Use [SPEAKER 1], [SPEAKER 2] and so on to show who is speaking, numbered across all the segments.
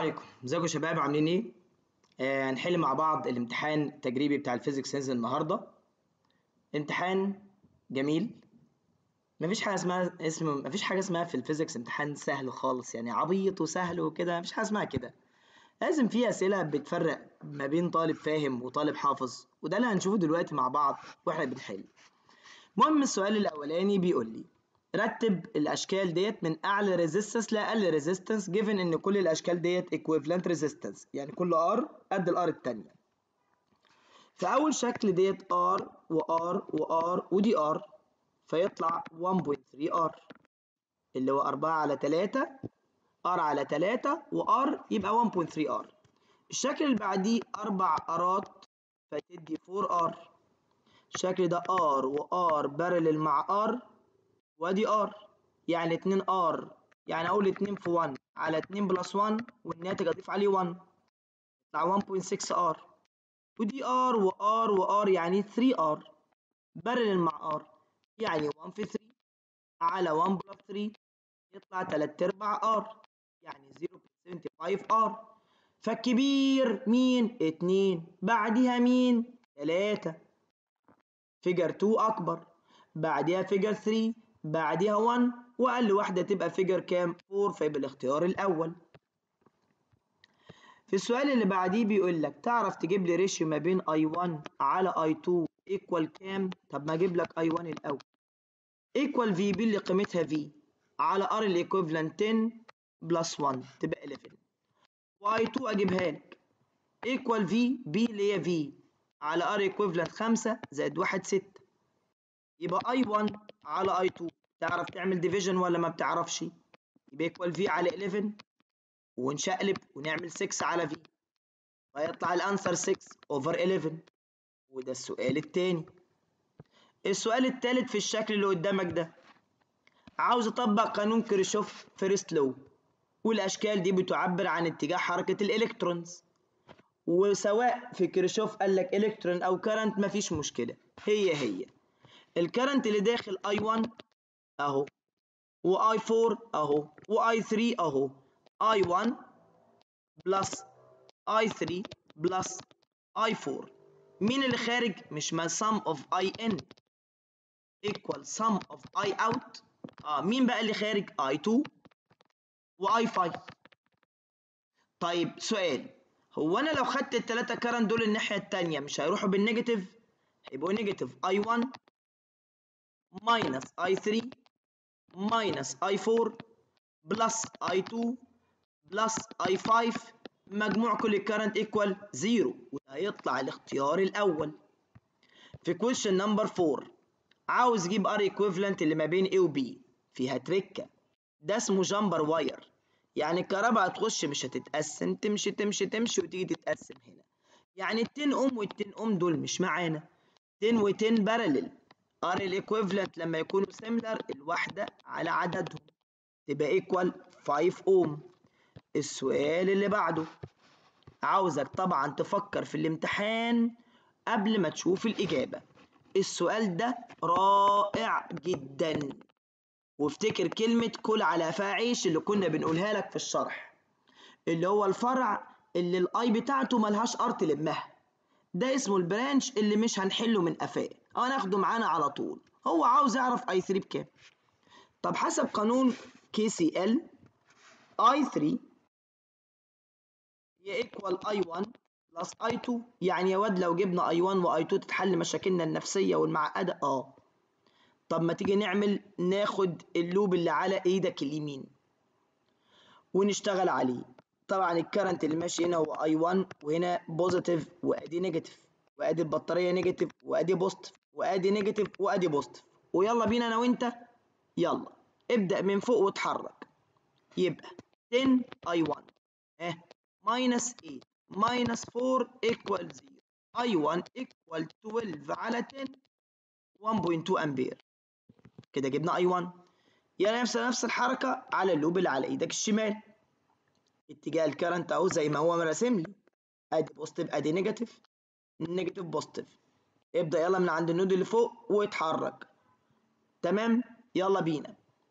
[SPEAKER 1] عليكم ازيكم يا شباب عاملين ايه آه هنحل مع بعض الامتحان التجريبي بتاع الفيزيكس نزل النهارده امتحان جميل مفيش حاجه اسمها اسم مفيش حاجه اسمها في الفيزيكس امتحان سهل خالص يعني عبيط وسهل وكده مفيش حاجه اسمها كده لازم في اسئله بتفرق ما بين طالب فاهم وطالب حافظ وده اللي هنشوفه دلوقتي مع بعض واحنا بنحل المهم السؤال الاولاني بيقول لي رتب الاشكال ديت من اعلى ريزيستنس لاقل ريزيستنس جيفن ان كل الاشكال ديت ايكويفالنت ريزيستنس يعني كل ار قد الار الثانيه فاول شكل ديت ار وار وار ودي ار فيطلع 1.3 ار اللي هو 4 على 3 ار على 3 وار يبقى 1.3 ار الشكل اللي بعديه اربع ارات فتدي 4 ار الشكل ده ار وار بارلل مع ار وادي ار يعني 2 ار يعني اقول 2 في 1 على 2 بلس 1 والناتج اضيف عليه 1 يطلع 1.6 ار ودي ار وار وار يعني 3 ار بارلل مع ار يعني 1 في 3 على 1 بلس 3 يطلع 3 ارباع ار يعني 0.75 ار فالكبير مين 2 بعدها مين 3 فيجر 2 اكبر بعدها فيجر 3 بعدها 1 واقل واحده تبقى فيجر كام 4 فيبقى الاختيار الاول في السؤال اللي بعديه بيقول لك تعرف تجيب لي ريشيو ما بين I1 على I2 ايكوال كام طب ما اجيب لك I1 الاول ايكوال في بي اللي قيمتها V على R الايكوفالنت 10 بلس 1 تبقى 11 y2 اجيبها لك ايكوال في بي اللي هي في على R ايكوفالنت 5 زائد 1 6 يبقى I1 على I2 تعرف تعمل ديفيجن ولا ما بتعرفش يبقى ايكوال في على 11 ونشقلب ونعمل 6 على في فيطلع الانسر 6 اوفر 11 وده السؤال التاني السؤال التالت في الشكل اللي قدامك ده عاوز اطبق قانون كيرشوف فيرست لو والاشكال دي بتعبر عن اتجاه حركه الالكترونز وسواء في كيرشوف قال لك الكترون او كرنت مفيش مشكله هي هي الكرنت اللي داخل I1 اهو واي 4 اهو واي 3 اهو اي 1 بلس اي 3 بلس اي 4 مين اللي خارج مش ما sum of i in equal sum of i out اه مين بقى اللي خارج i 2 واي 5 طيب سؤال هو انا لو خدت الثلاثه كرنت دول الناحيه الثانيه مش هيروحوا بالنيجاتيف هيبقوا نيجاتيف اي 1 minus i3 minus i4 plus i2 plus i5 مجموع كل الكرنت ايكوال 0 وده هيطلع الاختيار الاول في question نمبر 4 عاوز اجيب R equivalent اللي ما بين A و B فيها تركه ده اسمه جامبر واير يعني الكهرباء هتخش مش هتتقسم تمشي تمشي تمشي وتيجي تتقسم هنا يعني ال 10 اوم وال 10 اوم دول مش معانا 10 و 10 بارلل ار الايكويفالنت لما يكونوا سيميلر الواحده على عددهم تبقى ايكوال 5 اوم السؤال اللي بعده عاوزك طبعا تفكر في الامتحان قبل ما تشوف الاجابه السؤال ده رائع جدا وافتكر كلمه كل على قفا عيش اللي كنا بنقولها لك في الشرح اللي هو الفرع اللي الاي بتاعته ملهاش ار تلمها ده اسمه البرانش اللي مش هنحله من قفاه هناخده معانا على طول هو عاوز يعرف اي 3 بكام طب حسب قانون كي سي ال اي 3 هي ايكوال اي 1 بلس اي 2 يعني يا واد لو جبنا اي 1 واي 2 تتحل مشاكلنا النفسيه والمعقده اه طب ما تيجي نعمل ناخد اللوب اللي على ايدك اليمين ونشتغل عليه طبعا الكرنت اللي ماشي هنا هو اي 1 وهنا بوزيتيف وادي نيجاتيف وادي البطاريه نيجاتيف وادي بوزيتيف وادي نيجاتيف وادي بوزيتيف ويلا بينا انا وانت يلا ابدا من فوق واتحرك يبقى 10 اي 1 اه ماينس 8 ماينس 4 ايكوال 0 اي 1 ايكوال 12 على 10 1.2 امبير كده جبنا اي 1 يعني نفس نفس الحركه على اللوب اللي على ايدك الشمال اتجاه الكرنت اهو زي ما هو مراسم لي ادي بوزيتيف ادي نيجاتيف نيجاتيف بوزيتيف ابدا يلا من عند النود اللي فوق واتحرك تمام يلا بينا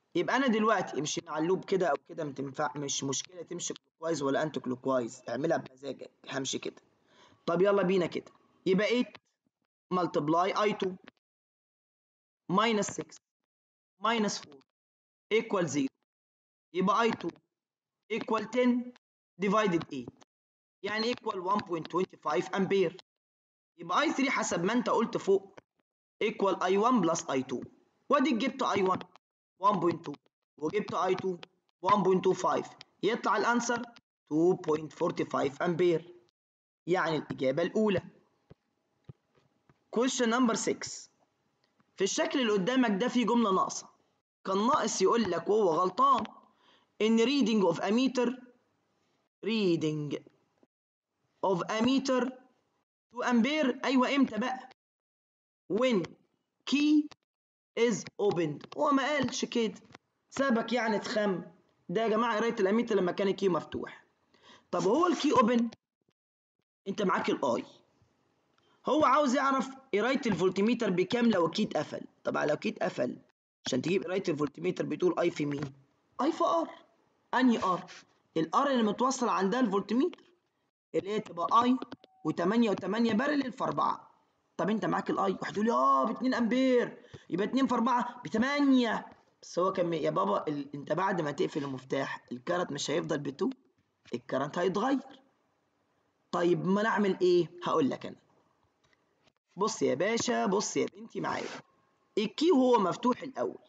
[SPEAKER 1] يبقى انا دلوقتي امشي مع اللوب كده او كده ما تنفع مش مشكله تمشي كلوكوايز ولا انتي كلوكوايز اعملها بمزاجك همشي كده طب يلا بينا كده يبقى 8 multiply i2 minus 6 minus 4 equal 0 يبقى i2 equal 10 divided 8 يعني equal 1.25 امبير يبقى i3 حسب ما انت قلت فوق equal i1 plus i2 واديك جبت i1 1.2 وجبت i2 1.25 يطلع الانسر 2.45 امبير يعني الاجابه الاولى question number 6 في الشكل اللي قدامك ده في جمله ناقصه كان ناقص يقول لك وهو غلطان ان reading of a meter reading of a meter to امبير ايوه امتى بقى when key is opened هو ما قالش كده سابك يعني تخم ده يا جماعه قرايه الاميتر لما كان الكي مفتوح طب هو الكي اوبن انت معاك الاي هو عاوز يعرف قرايه الفولتميتر بكام لو الكي اتقفل طبعا لو الكي اتقفل عشان تجيب قرايه الفولتميتر بتقول اي في مين اي في ار انهي ار الار اللي متوصل عندها الفولتميتر اللي هي تبقى اي و8 و8 بارلل في 4 طب انت معاك الاي واحد يقول لي اه ب 2 امبير يبقى 2 في 4 ب 8 بس هو كان يا بابا ال... انت بعد ما تقفل المفتاح الكارت مش هيفضل ب 2 الكارت هيتغير طيب ما نعمل ايه هقول لك انا بص يا باشا بص يا بنتي معايا الكي هو مفتوح الاول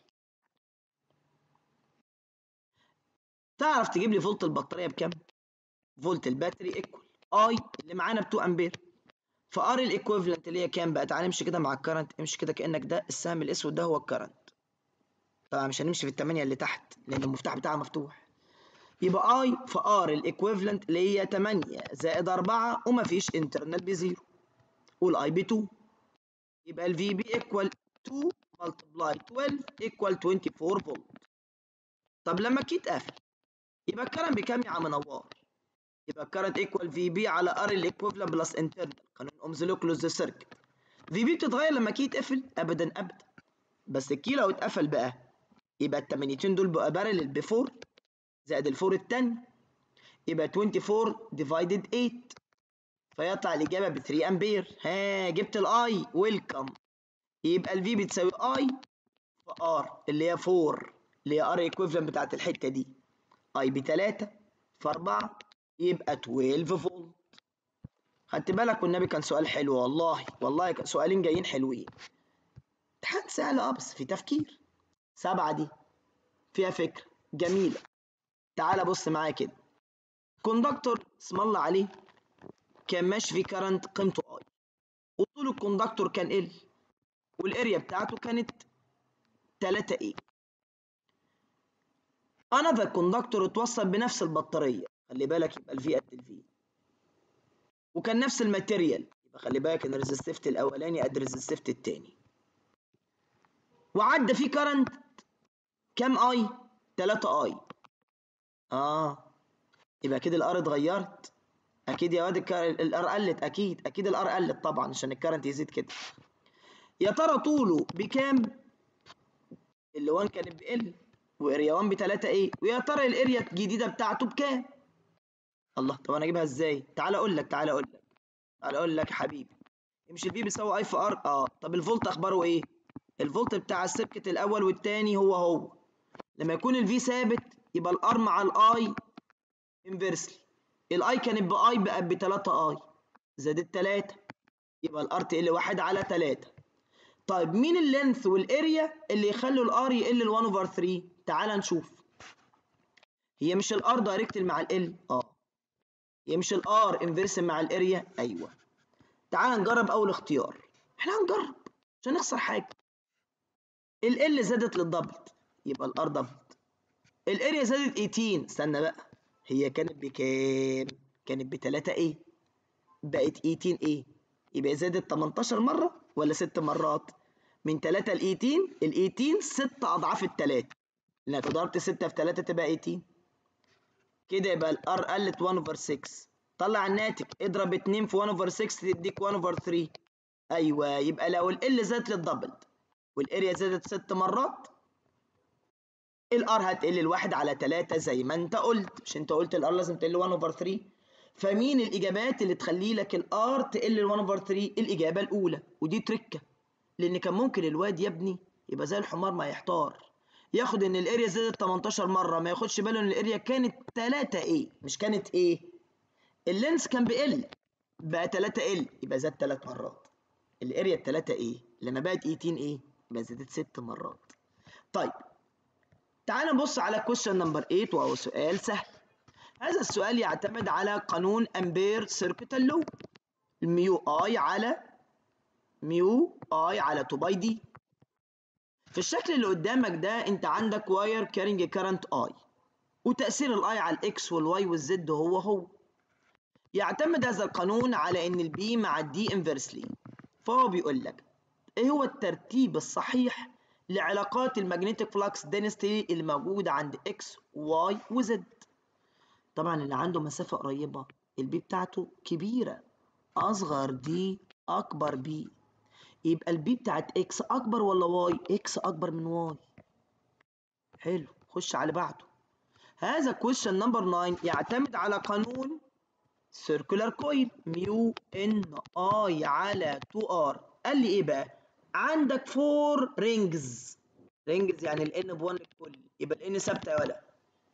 [SPEAKER 1] تعرف تجيب لي فولت البطاريه بكام فولت الباتري ايكوال اي اللي معانا ب 2 امبير فار الايكويفالنت اللي هي كام بقى تعالى نمشي كده مع الكرنت امشي كده كانك ده السهم الاسود ده هو الكرنت طبعا مش هنمشي في الثمانيه اللي تحت لان المفتاح بتاعها مفتوح يبقى اي في ار الايكويفالنت اللي هي 8 زائد 4 ومفيش انترنال بزيرو والاي ب 2 يبقى الفي بي ايكوال 2 ملتبلاي 12 ايكوال 24 فولت طب لما كي اتقفل يبقى الكرنت بكام يا عم نوار يبقى الكرنت ايكوال في بي على ار الايكويفالنت بلس انترنال قانون اومز لو كلوز سيركت في بي بتتغير لما كي يتقفل ابدا ابدا بس الكي لو اتقفل بقى يبقى التمانيتين دول بقى بارلل ب 4 زائد الفور التاني يبقى 24 ديفايدد 8 فيطلع الاجابه ب 3 امبير ها جبت الاي ويلكم يبقى الفي بتساوي اي في ار اللي هي 4 اللي هي ار ايكويفالنت بتاعت الحته دي اي ب 3 في 4 يبقى 12 فولت خدت بالك والنبي كان سؤال حلو والله والله كان سؤالين جايين حلوين امتحان سهل اه بس في تفكير سبعة دي فيها فكرة جميلة تعال بص معايا كده كوندكتور اسم الله عليه كان ماشي فيه كرنت قيمته اي وطول الكوندكتور كان ال والاريا بتاعته كانت 3 اي انذر كوندكتور اتوصل بنفس البطارية خلي بالك يبقى الفي قد الفي وكان نفس الماتيريال يبقى خلي بالك ان الريزستيفت الاولاني قد الريزستيفت التاني وعدى فيه كرنت كام اي 3 اي اه يبقى اكيد الار اتغيرت اكيد يا واد الار قلت اكيد اكيد الار قلت طبعا عشان الكرنت يزيد كده يا ترى طوله بكام اللي 1 كان بال واريا 1 ب 3 ايه ويا ترى الاريا الجديده بتاعته بكام الله طب انا اجيبها ازاي تعال اقول لك تعال اقول لك تعال اقول لك يا حبيبي امشي الفي بيساوي اي في ار اه طب الفولت اخباره ايه الفولت بتاع السيركت الاول والتاني هو هو لما يكون الفي ثابت يبقى الار مع الاي انفرسلي الاي كانت باي بقت ب 3 اي زادت 3 يبقى الار تقل 1 على 3 طيب مين اللينث والاريا اللي يخلوا الار يقل ل 1 اوفر 3 تعال نشوف هي مش الار دايركت مع ال اه هي مش الار انفرس مع الاريا ايوه تعال نجرب اول اختيار احنا هنجرب مش هنخسر حاجه ال زادت للدبل يبقى الار دبل الاريا زادت 18 استنى بقى هي كانت بكام كانت ب 3 ايه بقت 18 ايه يبقى زادت 18 مره ولا 6 مرات من 3 ل 18 ال 18 6 اضعاف الثلاثه لانك ضربت 6 في 3 تبقى 18 كده يبقى الار قلت 1 اوفر 6 طلع الناتج اضرب 2 في 1 اوفر 6 تديك 1 اوفر 3 ايوه يبقى لو ال زادت للدبل والاريا زادت 6 مرات الار هتقل الواحد على 3 زي ما انت قلت مش انت قلت الار لازم تقل 1 اوفر 3 فمين الاجابات اللي تخلي لك الار تقل 1 اوفر 3 الاجابه الاولى ودي تركه لان كان ممكن الواد يا ابني يبقى زي الحمار ما يحتار ياخد ان الاريا زادت 18 مره ما ياخدش باله ان الاريا كانت 3 ايه مش كانت ايه اللينس كان بيقل بقى 3 ال يبقى زاد 3 مرات الاريا 3 ايه لما بقت 18 ايه يبقى زادت 6 مرات طيب تعال نبص على question نمبر 8 وهو سؤال سهل هذا السؤال يعتمد على قانون امبير سيركتال لو الميو اي على ميو اي على 2 باي دي في الشكل اللي قدامك ده انت عندك واير كارينج كارنت اي وتاثير الاي على الاكس والواي والزد هو هو يعتمد هذا القانون على ان البي مع الدي انفرسلي فهو بيقول لك ايه هو الترتيب الصحيح لعلاقات المagnetic flux density الموجودة عند x y و z طبعا اللي عنده مسافة قريبة البي بتاعته كبيرة أصغر دي أكبر بي يبقى البي بتاعت x أكبر ولا y x أكبر من y حلو خش على بعده هذا question number 9 يعتمد على قانون circular coil ميو ان اي على 2 ار قال لي ايه بقى عندك 4 رينجز رينجز يعني الان ب 1 للكل يبقى الان ثابته يا ولا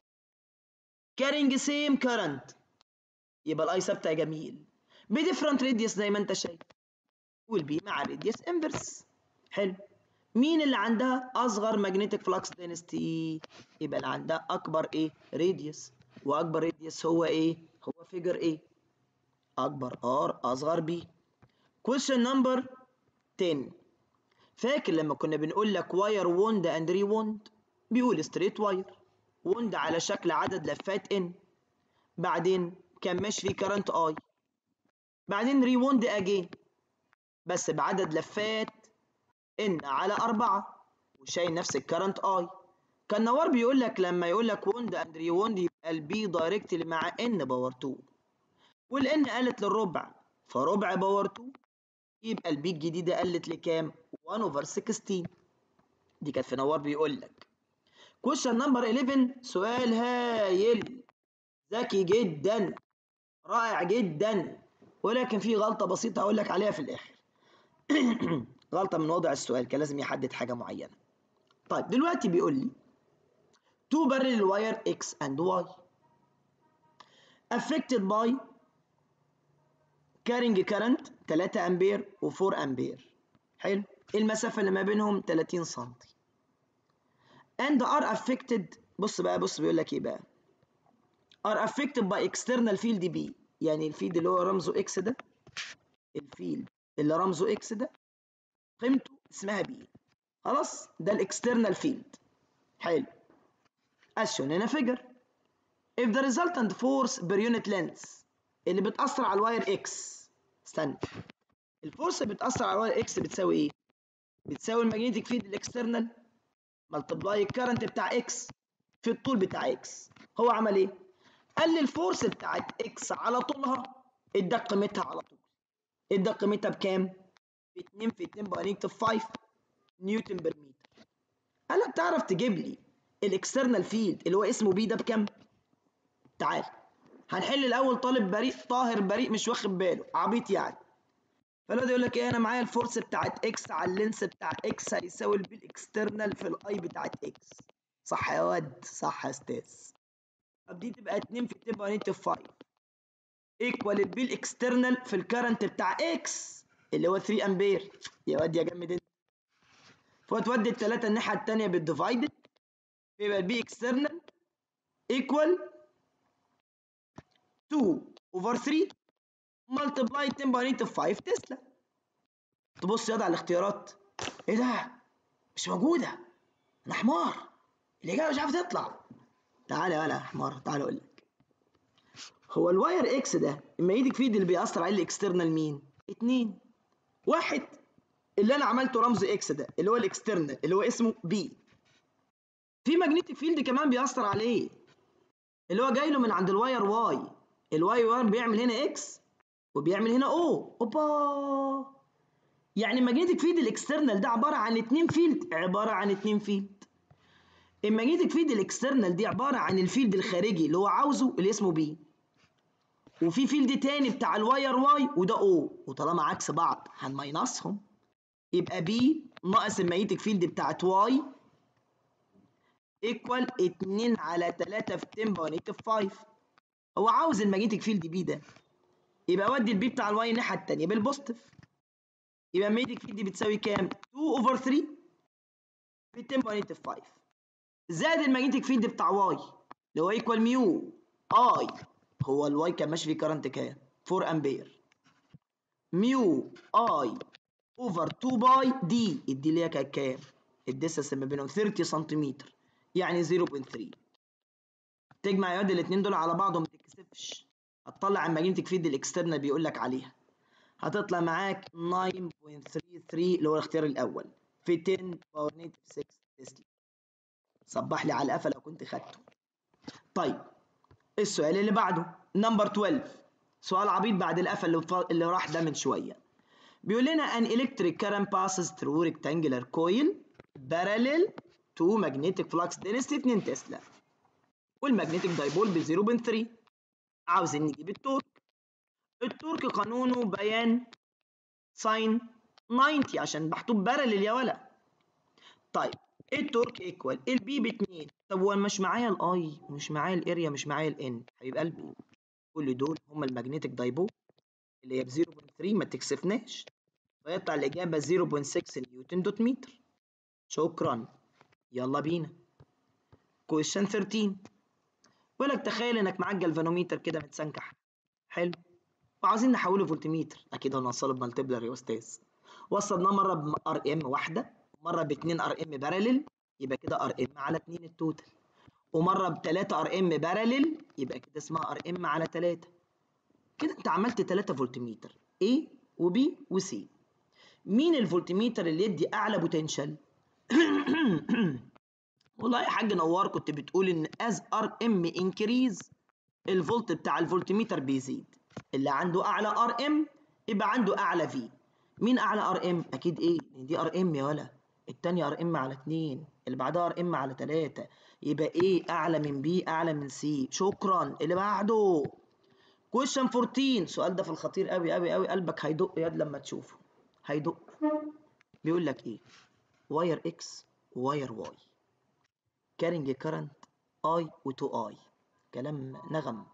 [SPEAKER 1] كارينج سيم كارنت يبقى الاي ثابته يا جميل بديفرنت راديوس زي ما انت شايف والبي مع راديوس انفرس حلو مين اللي عندها اصغر ماجنتيك فلكس دينستي يبقى اللي عندها اكبر ايه راديوس واكبر راديوس هو ايه هو فيجر ايه اكبر ار اصغر بي question number 10 فاكر لما كنا بنقول لك واير ووند اند ري ووند بيقول ستريت واير ووند على شكل عدد لفات ان بعدين كان ماشي فيه كارنت اي بعدين ري ووند اجين بس بعدد لفات ان على أربعة وشايل نفس الكارنت اي كان نوار بيقول لك لما يقول لك ووند اند ري ووند يبقى البي دايركتلي مع ان باور 2 والان قلت للربع فربع باور 2 يبقى البي الجديدة قلت لكام 1 اوفر 16 دي كانت في نوار بيقول لك كويشن نمبر 11 سؤال هايل ذكي جدا رائع جدا ولكن في غلطة بسيطة هقول لك عليها في الآخر غلطة من وضع السؤال كان لازم يحدد حاجة معينة طيب دلوقتي بيقول لي two parallel wire X and Y affected by carrying current 3 امبير و4 امبير حلو المسافة اللي ما بينهم 30 سم and are affected بص بقى بص بيقول لك ايه بقى are affected by external field B يعني الفيلد اللي هو رمزه اكس ده الفيلد اللي رمزه اكس ده قيمته اسمها بي خلاص ده الاكسترنال فيلد حلو as shown هنا figure if the resultant force per unit length اللي بتأثر على الواير اكس استنى الفورس اللي بتأثر على الواير اكس بتساوي ايه؟ بتساوي الماجنتيك فيلد الاكسترنال ملتبلاي الكرنت بتاع اكس في الطول بتاع اكس هو عمل ايه؟ قال لي الفورس بتاعت اكس على طولها اداك قيمتها على طول اداك قيمتها بكام؟ ب 2 في 2 باي نيجاتيف 5 نيوتن بر متر قال لك تعرف تجيب لي الاكسترنال فيلد اللي هو اسمه بي ده بكام؟ تعال هنحل الاول طالب بريء طاهر بريء مش واخد باله عبيط يعني فالواد يقول لك ايه انا معايا الفورس بتاعت اكس على اللينس بتاع اكس هيساوي البي الاكسترنال في الاي بتاعت اكس صح يا واد صح يا استاذ طب دي تبقى 2 في 2 باي 5 ايكوال البي الاكسترنال في الكرنت بتاع اكس اللي هو 3 امبير يا واد يا جامد انت فتودي الثلاثه الناحيه الثانيه بالديفايدد يبقى البي اكسترنال ايكوال 2 اوفر 3 ملتبلاي 10 باي 5 تسلا تبص ياض على الاختيارات ايه ده مش موجوده انا حمار الاجابه مش عارفه تطلع تعالى يا حمار تعالى اقول لك هو الواير اكس ده اما ايدك فيد اللي بيأثر عليه الاكسترنال مين اتنين واحد اللي انا عملته رمز اكس ده اللي هو الاكسترنال اللي هو اسمه بي في ماجنتيك فيلد كمان بيأثر عليه اللي هو جاي له من عند الواير واي الواي واي بيعمل هنا اكس وبيعمل هنا او اوبا يعني الماجنتيك فيلد الاكسترنال ده عباره عن اتنين فيلد عباره عن اتنين فيلد الماجنتيك فيلد الاكسترنال دي عباره عن الفيلد الخارجي اللي هو عاوزه اللي اسمه بي وفي فيلد تاني بتاع الواير واي وده او وطالما عكس بعض هنماينصهم يبقى بي ناقص الماجنتيك فيلد بتاعت واي ايكوال 2 على 3 في 10 باور نيجاتيف 5 هو عاوز الماجنتيك فيلد بي ده يبقى اودي البي بتاع الواي الناحيه الثانيه بالبوزيتيف يبقى الماجنتيك فيلد دي بتساوي كام 2 اوفر 3 في 10 باور نيجاتيف 5 زائد الماجنتيك فيلد بتاع واي اللي هو ايكوال ميو اي هو الواي كان ماشي فيه كارنت كام 4 امبير ميو اي اوفر 2 باي دي الدي اللي هي كانت كام الديستنس ما بينهم 30 سنتيمتر يعني 0.3 تجمع يا واد الاثنين دول على بعض وما تتكسفش هتطلع الماجنتيك فيلد الاكسترنال بيقول لك عليها هتطلع معاك 9.33 اللي هو الاختيار الاول في 10 باور نيجاتيف 6 تسلا صبح لي على القفا لو كنت خدته طيب السؤال اللي بعده نمبر 12 سؤال عبيط بعد القفا اللي, ف... اللي راح ده من شويه بيقول لنا an electric current passes through rectangular coil parallel to magnetic flux density 2 تسلا والمagnetic dipole ب 0.3 عاوزين نجيب التورك التورك قانونه بيان ساين 90 عشان محطوط بارلل يا ولا طيب التورك ايكوال البي ب 2 طب هو مش معايا الاي مش معايا الاريا مش معايا الان حبيب قلبي كل دول هم الماجنتيك دايبول اللي هي ب 0.3 ما تكسفناش فيطلع الاجابه 0.6 نيوتن دوت متر شكرا يلا بينا كويشن 13 بيقول لك تخيل انك معاك جلفانوميتر كده متسنكح حلو وعاوزين نحوله فولتميتر اكيد هنوصله بمالتبلر يا استاذ وصلناه مره بار ام واحده مره ب 2 ار ام بارلل يبقى كده ار ام على 2 التوتال ومره ب 3 ار ام بارلل يبقى كده اسمها ار ام على 3 كده انت عملت 3 فولتميتر A وB وC مين الفولتميتر اللي يدي اعلى بوتنشال والله يا حاج نوار كنت بتقول ان از ار ام انكريز الفولت بتاع الفولتميتر بيزيد اللي عنده اعلى ار ام يبقى عنده اعلى في مين اعلى ار ام اكيد ايه دي ار ام يا ولا التانية ار ام على 2 اللي بعدها ار ام على 3 يبقى ايه اعلى من بي اعلى من سي شكرا اللي بعده كويشن 14 السؤال ده في الخطير قوي قوي قوي قلبك هيدق يد لما تشوفه هيدق بيقول لك ايه واير اكس واير واي كارينج كارنت اي و2 اي كلام نغم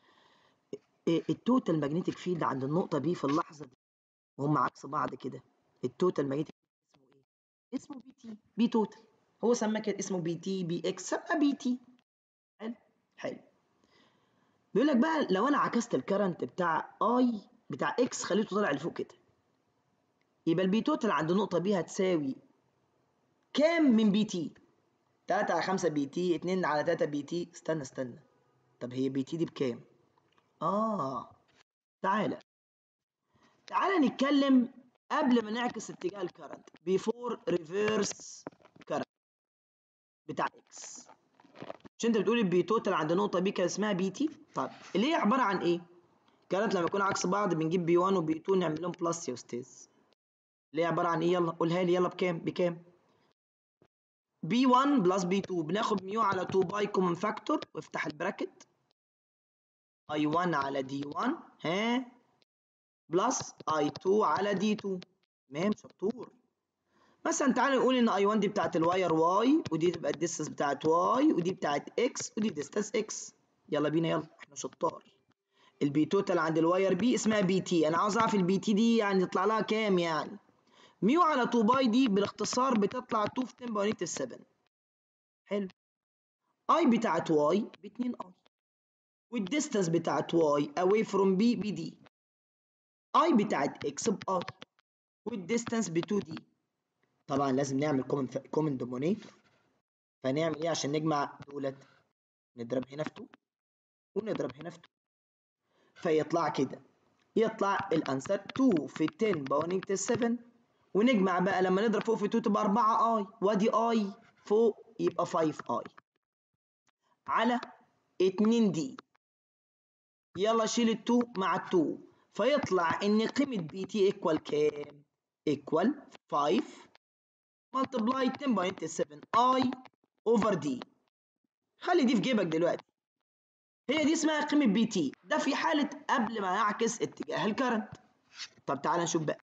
[SPEAKER 1] التوتال ماجنتيك فيلد عند النقطه بي في اللحظه دي وهم عكس بعض كده التوتال ماجنتيك اسمه ايه اسمه بي تي بي توتال هو سماه كده اسمه بي تي بي اكس سماه بي تي حلو حلو بيقول لك بقى لو انا عكست الكرنت بتاع اي بتاع اكس خليته طالع لفوق كده يبقى البي توتال عند النقطه بي هتساوي كام من بي تي 3 على 5 بي تي 2 على 3 بي تي استنى استنى طب هي بي تي دي بكام اه تعالى تعالى نتكلم قبل ما نعكس اتجاه الكرنت بيفور ريفيرس كرنت بتاع اكس مش انت بتقول البي توتال عند نقطه بي كان اسمها بي تي طب اللي هي عباره عن ايه كانت لما يكونوا عكس بعض بنجيب بي 1 وبي 2 نعمل لهم بلس يا استاذ اللي هي عباره عن ايه يلا قولها لي يلا بكام بكام بي 1 بلس بي 2 بناخد ميو على 2 باي كومن فاكتور وافتح البراكت اي 1 على دي 1 ها بلس اي 2 على دي 2 تمام شطور مثلا تعالى نقول ان اي 1 دي بتاعت الواير واي ودي تبقى الديستنس بتاعت واي ودي بتاعت اكس ودي ديستنس اكس يلا بينا يلا احنا شطار البي توتال عند الواير بي اسمها بي تي انا عاوز اعرف البي تي دي يعني يطلع لها كام يعني ميو على 2 باي دي بالاختصار بتطلع 2 في 10 باور 7 حلو اي بتاعت واي ب 2 اي والديستنس بتاعت واي اواي فروم بي بي دي اي بتاعت اكس باي والديستنس ب 2 دي طبعا لازم نعمل كومن كومن دومينيتور فنعمل ايه عشان نجمع دولت نضرب هنا في 2 ونضرب هنا في 2 فيطلع كده يطلع الانسر 2 في 10 باور 7 ونجمع بقى لما نضرب فوق في 2 تبقى 4 اي وادي اي فوق يبقى 5 اي على 2 دي يلا شيل ال 2 مع ال 2 فيطلع ان قيمه بي تي ايكوال كام؟ ايكوال 5 ملتبلاي 10.7 اي اوفر دي خلي دي في جيبك دلوقتي هي دي اسمها قيمة بي تي ده في حالة قبل ما يعكس اتجاه الكرنت طب تعالى نشوف بقى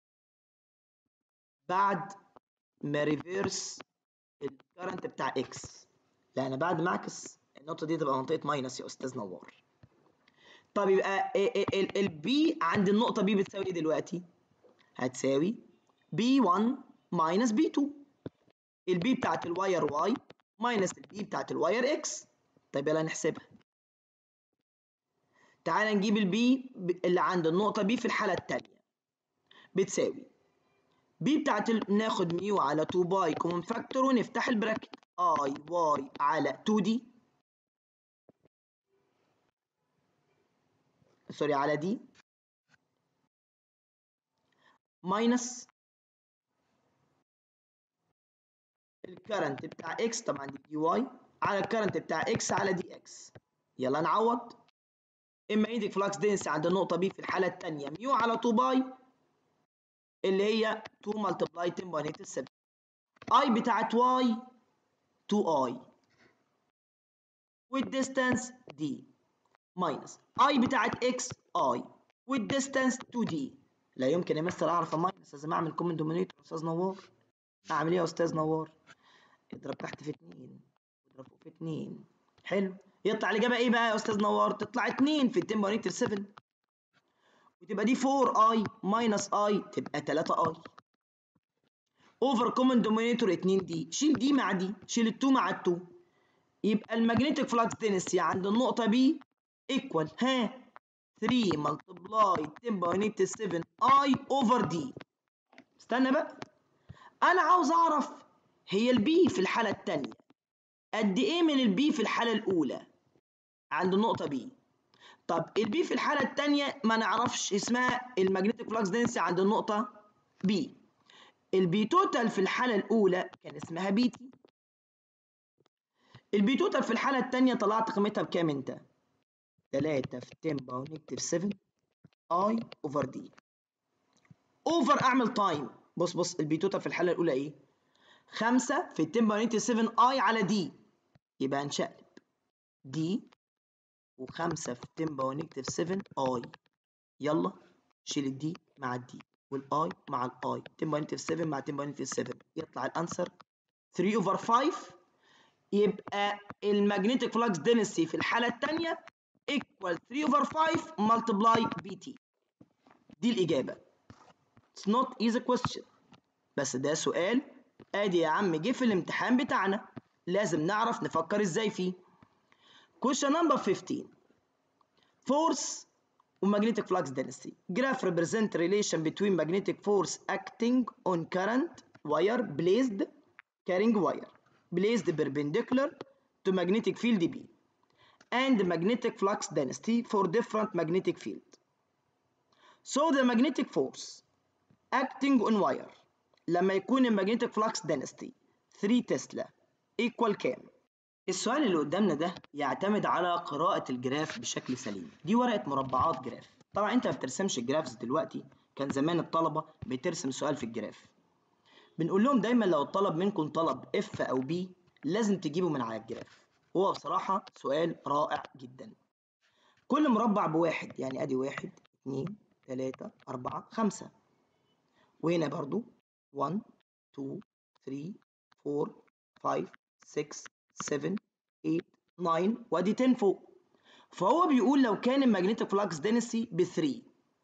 [SPEAKER 1] بعد ما ريفيرس الكرنت بتاع اكس لا انا بعد ما اعكس النقطة دي تبقى منطقة ماينس يا استاذ نوار طب يبقى البي عند النقطة بي بتساوي ايه دلوقتي؟ هتساوي بي 1 ماينس بي 2 البي بتاعت الواير واي ماينس البي بتاعت الواير اكس طيب يلا نحسبها تعال نجيب البي اللي عند النقطة بي في الحالة التانية بتساوي بي بتاعت ال... ناخد ميو على 2 باي كومن فاكتور ونفتح البراكت اي واي على 2 دي سوري على دي ماينس الكرنت بتاع اكس طبعا دي دي واي على الكرنت بتاع اكس على دي اكس يلا نعوض اما ايدك فلكس دينس عند النقطه بي في الحاله الثانيه ميو على 2 باي اللي هي 2 ملتبلاي 10 اي بتاعت واي 2 اي والديستانس دي ماينس اي بتاعت اكس اي والديستانس 2 دي لا يمكن يا مستر اعرف الماينس لازم اعمل كومن دومينيتور يا استاذ نوار اعمل ايه يا استاذ نوار اضرب تحت في 2 اضرب فوق في 2 حلو يطلع الاجابه ايه بقى يا استاذ نوار تطلع 2 في 10 باور 7 وتبقى دي 4 اي ماينس اي تبقى 3 اي اوفر كومن دومينيتور 2 دي شيل دي مع دي شيل ال 2 مع ال 2 يبقى المagnetic flux density عند النقطه بي ايكوال ها 3 ملتبلاي 10 باور 7 اي اوفر دي استنى بقى انا عاوز اعرف هي البي في الحاله الثانيه قد ايه من البي في الحاله الاولى عند النقطه بي طب البي في الحاله الثانيه ما نعرفش اسمها المagnetic flux density عند النقطه بي البي توتال في الحاله الاولى كان اسمها بي تي البي توتال في الحاله الثانيه طلعت قيمتها بكام انت 3 في 10 باور نيجاتيف 7 اي اوفر دي اوفر اعمل تايم بص بص البي توتال في الحاله الاولى ايه 5 في 10 باور نيجاتيف 7 اي على دي يبقى هنشقلب دي و5 في 10 باور نيجاتيف 7 اي يلا شيل الدي مع الدي والاي مع الاي 10 باور نيجاتيف 7 مع 10 باور نيجاتيف 7 يطلع الانسر 3 اوفر 5 يبقى المagnetic flux density في الحالة الثانية equal 3 over 5 multiply bt دي الإجابة It's not easy question بس ده سؤال ادي يا عم جه في الامتحان بتاعنا لازم نعرف نفكر ازاي فيه question number 15 force ومagnetic flux density graph represent relation between magnetic force acting on current wire placed carrying wire placed perpendicular to magnetic field B and magnetic flux density for different magnetic field. So the magnetic force acting on wire لما يكون المagnetic flux density 3 تسلا equal كام؟ السؤال اللي قدامنا ده يعتمد على قراءة الجراف بشكل سليم دي ورقة مربعات جراف طبعا انت ما بترسمش الجرافز دلوقتي كان زمان الطلبة بترسم سؤال في الجراف بنقول لهم دايما لو الطلب منكم طلب اف او بي لازم تجيبه من على الجراف هو بصراحة سؤال رائع جدا كل مربع بواحد يعني ادي واحد اتنين تلاتة اربعة خمسة وهنا برضو 1 2 3 4 5 6 7 8 9 وادي 10 فوق فهو بيقول لو كان المagnetic flux density ب 3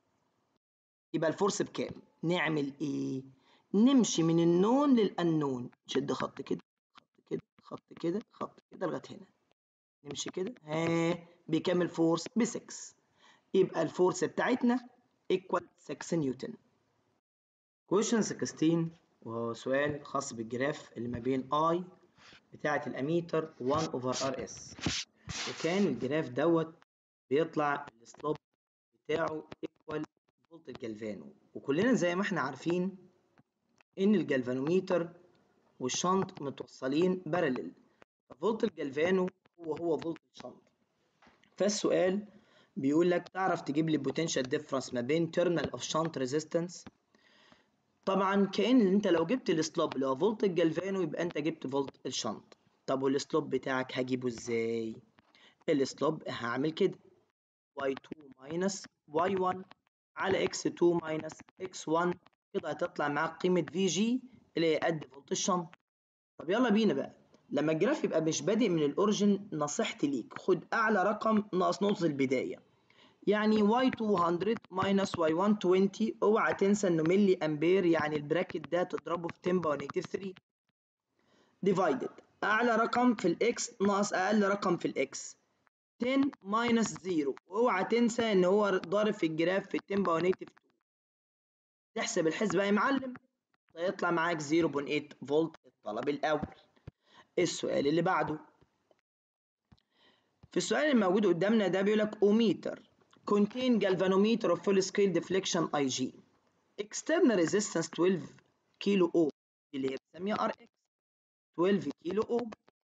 [SPEAKER 1] يبقى الفورس بكام نعمل ايه نمشي من النون للأنون نشد خط كده خط كده خط كده خط كده لغايه هنا نمشي كده ها بكام الفورس ب 6 يبقى الفورس بتاعتنا ايكوال 6 نيوتن question 16 وهو سؤال خاص بالجراف اللي ما بين I بتاعة الأميتر 1 over RS وكان الجراف دوت بيطلع السلوب بتاعه equal فولت الجلفانو وكلنا زي ما احنا عارفين ان الجلفانوميتر والشنط متوصلين بارلل فولت الجلفانو هو هو فولت الشنط فالسؤال بيقول لك تعرف تجيب لي potential difference ما بين terminal of shunt resistance طبعا كأن انت لو جبت السلوب اللي هو فولت الجلفانو يبقى انت جبت فولت الشنط طب والسلوب بتاعك هجيبه ازاي السلوب هعمل كده y2 minus y1 على x2 minus x1 كده هتطلع معاك قيمة VG اللي هي قد فولت الشنط طب يلا بينا بقى لما الجراف يبقى مش بادئ من الاوريجن نصيحتي ليك خد اعلى رقم ناقص نقطة البداية يعني y200 minus y120 اوعى تنسى انه ملي امبير يعني البراكت ده تضربه في 10 باور نيجاتيف 3 divided اعلى رقم في الاكس ناقص اقل رقم في الاكس 10 minus 0 واوعى تنسى ان هو ضارب في الجراف في 10 باور نيجاتيف 2 تحسب الحسبة يا معلم هيطلع معاك 0.8 فولت الطلب الاول السؤال اللي بعده في السؤال الموجود قدامنا ده بيقول لك اوميتر contain galvanometer of full scale deflection IG external resistance 12 كيلو اوم اللي هي بنسميها ار اكس 12 كيلو اوم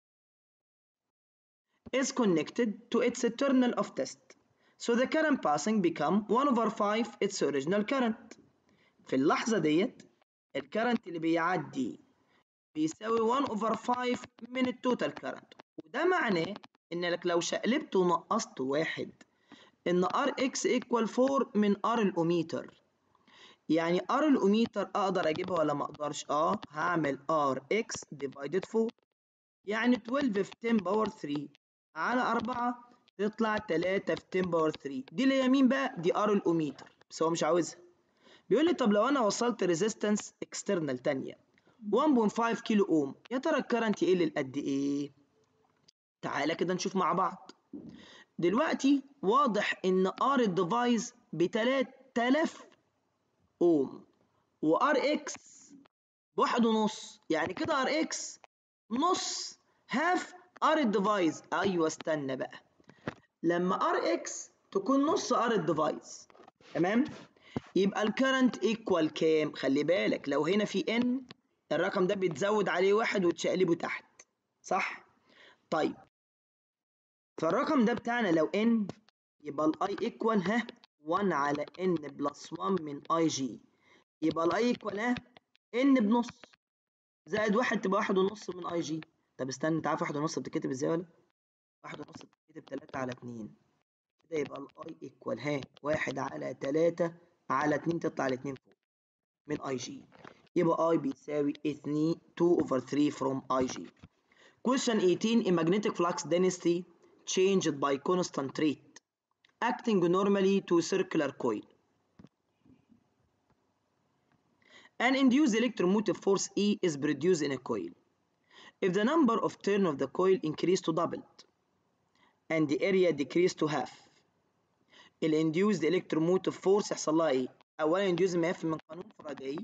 [SPEAKER 1] is connected to its terminal of test so the current passing become 1 over 5 its original current في اللحظة ديت الكرنت اللي بيعدي بيساوي 1 over 5 من التوتال كرنت وده معناه انك لو شقلبت ونقصت واحد ان ار اكس ايكوال 4 من ار الاوميتر يعني ار الاوميتر اقدر اجيبها ولا ما اقدرش اه هعمل ار اكس ديفايدد 4 يعني 12 في 10 باور 3 على 4 تطلع 3 في 10 باور 3 دي اللي هي مين بقى دي ار الاوميتر بس هو مش عاوزها بيقول لي طب لو انا وصلت ريزيستنس اكسترنال تانية 1.5 كيلو اوم يا ترى الكرنت يقل لقد ايه تعالى كده نشوف مع بعض دلوقتي واضح ان ار الديفايس ب 3000 اوم وار اكس بواحد ونص يعني كده ار اكس نص هاف ار الديفايس ايوه استنى بقى لما ار اكس تكون نص ار الديفايس تمام يبقى الكرنت ايكوال كام خلي بالك لو هنا في ان الرقم ده بيتزود عليه واحد وتشقلبه تحت صح طيب فالرقم ده بتاعنا لو ان يبقى الاي ايكوال ها 1 على ان بلس 1 من اي جي يبقى الاي ايكوال ها ان بنص زائد واحد تبقى واحد ونص من اي جي طب استنى انت عارف واحد ونص بتتكتب ازاي ولا واحد ونص بتتكتب 3 على 2 كده يبقى الاي ايكوال ها واحد على 3 على 2 تطلع على 2 فوق من اي جي يبقى اي بيساوي 2 2 over 3 from اي جي question 18 a magnetic flux density changed by constant rate acting normally to circular coil an induced electromotive force E is produced in a coil if the number of turn of the coil increased to doubled and the area decreased to half الانديوزد electromotive force يحصل لها ايه؟ اولا induced مف من قانون فاراداي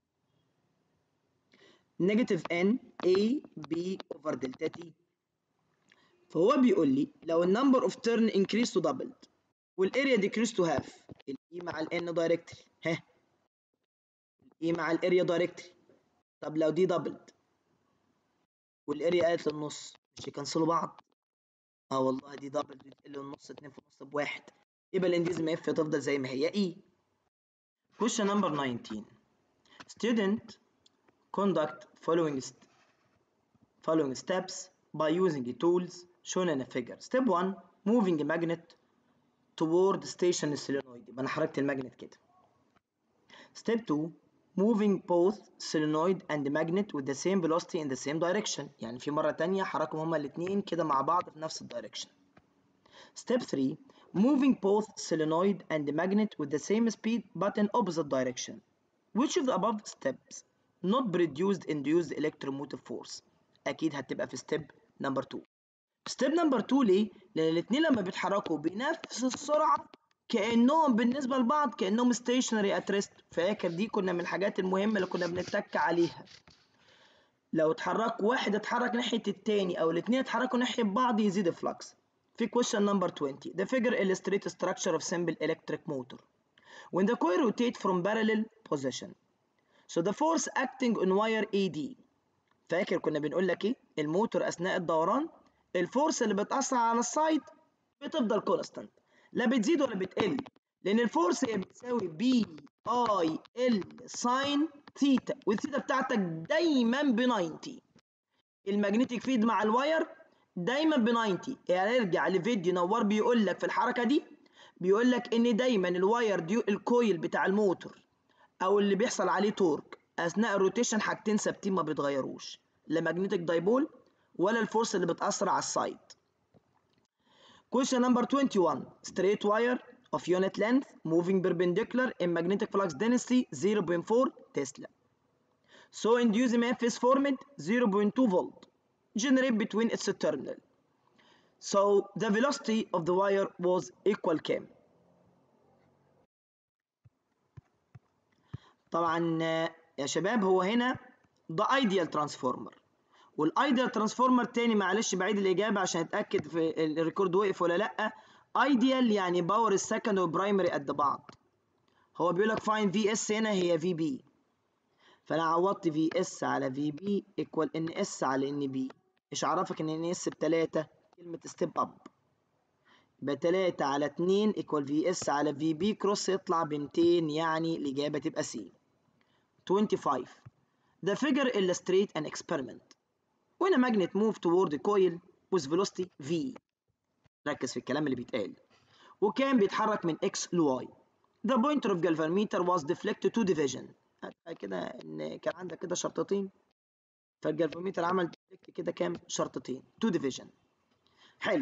[SPEAKER 1] نيجاتيف ان A B over دلتا T فهو بيقول لي لو النمبر اوف تيرن increased to doubled والاريا decreased to half الاي مع الان دايركتلي ها الاي مع الاريا دايركتلي طب لو دي دبلد والاريا قالت للنص مش يكنسلوا بعض اه والله دي دبل بتقل النص 2 في نص بواحد يبقى الانديزم اف تفضل زي ما هي اي question number 19 student conduct following st following steps by using the tools shown in a figure step 1 moving a magnet toward station solenoid يبقى انا حركت الماجنت كده step 2 moving both solenoid and magnet with the same velocity in the same direction يعني في مرة تانية حركهم هما الاتنين كده مع بعض في نفس الدايركشن step 3 moving both solenoid and magnet with the same speed but in opposite direction which of the above steps not produced induced electromotive force اكيد هتبقى في step number 2 step number 2 ليه لان الاتنين لما بيتحركوا بنفس السرعة كانهم بالنسبه لبعض كانهم ستيشنري ات ريست فاكر دي كنا من الحاجات المهمه اللي كنا بنتك عليها لو اتحرك واحد اتحرك ناحيه التاني او الاثنين اتحركوا ناحيه بعض يزيد الفلكس في question number 20 the figure illustrates structure of simple electric motor when the coil rotate from parallel position so the force acting on wire AD فاكر كنا بنقول لك ايه الموتور اثناء الدوران الفورس اللي بتاثر على السايد بتفضل كونستانت لا بتزيد ولا بتقل لان الفورس هي بتساوي بي اي ال ساين ثيتا والثيتا بتاعتك دايما ب 90 المagnetic فيد مع الواير دايما ب 90 يعني ارجع لفيديو نوار بيقول لك في الحركه دي بيقول لك ان دايما الواير دي الكويل بتاع الموتور او اللي بيحصل عليه تورك اثناء الروتيشن حاجتين ثابتين ما بيتغيروش لا ماجنتيك دايبول ولا الفورس اللي بتاثر على السايد question number 21 straight wire of unit length moving perpendicular in magnetic flux density 0.4 tesla so induced EMF is formed 0.2 volt generate between its terminal so the velocity of the wire was equal كام طبعا يا شباب هو هنا ده ايديال ترانسفورمر والايديال ترانسفورمر تاني معلش بعيد الاجابه عشان اتاكد في الريكورد وقف ولا لا ايديال يعني باور السكند والبرايمري قد بعض هو بيقول لك فاين في اس هنا هي في بي فانا عوضت في اس على في بي ايكوال ان اس على ان بي ايش عرفك ان ان اس بتلاتة كلمه ستيب اب يبقى 3 على 2 ايكوال في اس على في بي كروس يطلع ب 200 يعني الاجابه تبقى سي 25 The figure illustrates an experiment when a magnet moves toward the coil with velocity v ركز في الكلام اللي بيتقال وكان بيتحرك من x ل y The pointer of galvanometer was deflected to division كده ان كان عندك كده شرطتين فالجالفانوميتر عمل ديفلكت كده كام شرطتين to division حلو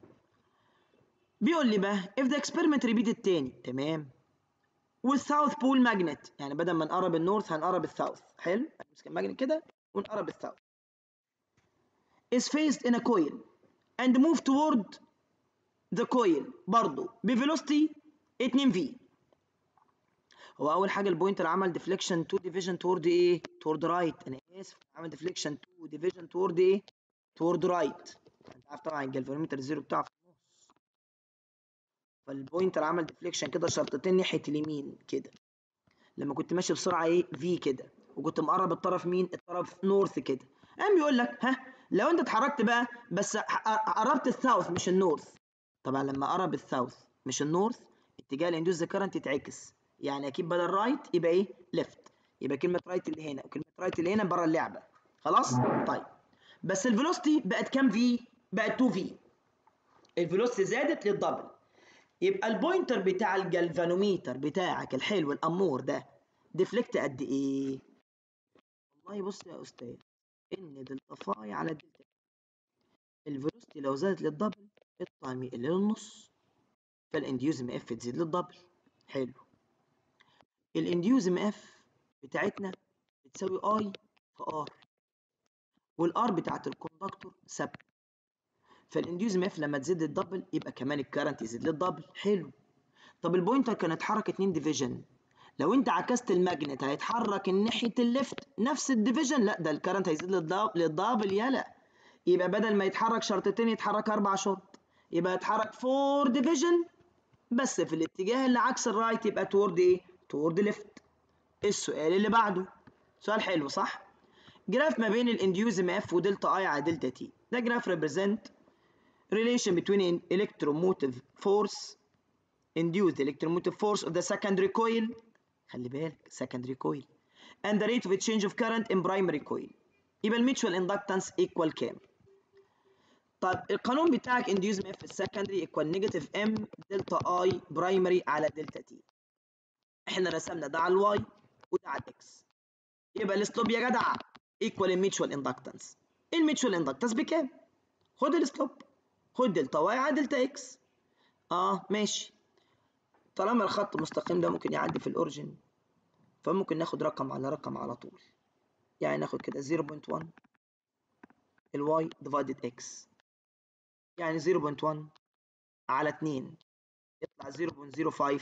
[SPEAKER 1] بيقول لي بقى if the experiment repeated تاني تمام والساوث بول ماجنت يعني بدل ما نقرب النورث هنقرب الساوث حلو نمسك الماجنت كده ونقرب الساوث is faced in a coil and move toward the coil برضه بفيلوسيتي 2 في هو اول حاجه البوينتر عمل ديفليكشن تو ديفيجن تورد ايه تورد رايت انا اسف عمل ديفليكشن تو ديفيجن تورد ايه تورد رايت انت عارف طبعا الجلفانومتر الزيرو بتاعه في النص فالبوينتر عمل ديفليكشن كده شرطتين ناحيه اليمين كده لما كنت ماشي بسرعه ايه في كده وكنت مقرب الطرف مين الطرف نورث كده قام بيقول لك ها لو انت اتحركت بقى بس قربت الساوث مش النورث طبعا لما قرب الساوث مش النورث اتجاه الاندوز كارنت يتعكس يعني اكيد بدل رايت يبقى ايه ليفت يبقى كلمه رايت اللي هنا وكلمه رايت اللي هنا بره اللعبه خلاص طيب بس الفيلوسيتي بقت كام في بقت 2 في الفيلوسيتي زادت للدبل يبقى البوينتر بتاع الجلفانوميتر بتاعك الحلو الامور ده ديفليكت قد ايه والله بص يا استاذ ان دلتا فاي على دلتا الفيلوسيتي لو زادت للدبل التايم يقل للنص فالانديوز ام اف تزيد للدبل حلو الانديوز ام اف بتاعتنا بتساوي اي في ار والار بتاعت الكوندكتور ثابته فالانديوز ام اف لما تزيد الدبل يبقى كمان الكرنت يزيد للدبل حلو طب البوينتر كان اتحرك 2 ديفيجن لو انت عكست الماجنت هيتحرك ناحيه الليفت نفس الديفيجن لا ده الكرنت هيزيد للدبل يلا يبقى بدل ما يتحرك شرطتين يتحرك اربع شرط يبقى يتحرك 4 ديفيجن بس في الاتجاه اللي عكس الرايت يبقى تورد ايه تورد ليفت السؤال اللي بعده سؤال حلو صح جراف ما بين الانديوز ام اف ودلتا اي على دلتا تي ده جراف ريبريزنت relation between electromotive force induced electromotive force of the secondary coil خلي بالك secondary coil and the rate of change of current in primary coil يبقى الميتشوال اندكتنس equal كام طيب القانون بتاعك induced في السكندري equal negative m دلتا i primary على دلتا t احنا رسمنا ده على الواي وده على الاكس يبقى السلوب يا جدع equal الميتشوال اندكتنس الميتشوال اندكتنس بكام خد السلوب خد دلتا واي على دلتا اكس اه ماشي طالما الخط مستقيم ده ممكن يعدي في الاوريجن فممكن ناخد رقم على رقم على طول يعني ناخد كده 0.1 الواي ديفايدد اكس يعني 0.1 على 2 يطلع 0.05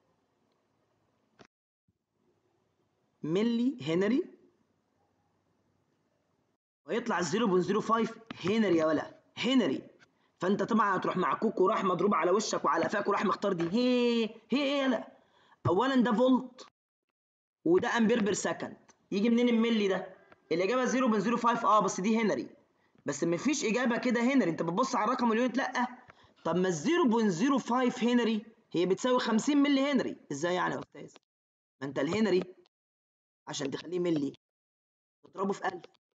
[SPEAKER 1] ملي هنري ويطلع 0.05 هنري يا ولا هنري فانت طبعا هتروح معكوك وراح مضروب على وشك وعلى قفاك وراح مختار دي هي هي ايه لا اولا ده فولت وده امبير بير سكند يجي منين الملي ده الاجابه 0.05 اه بس دي هنري بس مفيش اجابه كده هنري انت بتبص على الرقم اليونت لا طب ما 0.05 هنري هي بتساوي 50 ملي هنري ازاي يعني يا استاذ ما انت الهنري عشان تخليه ملي تضربه في 1000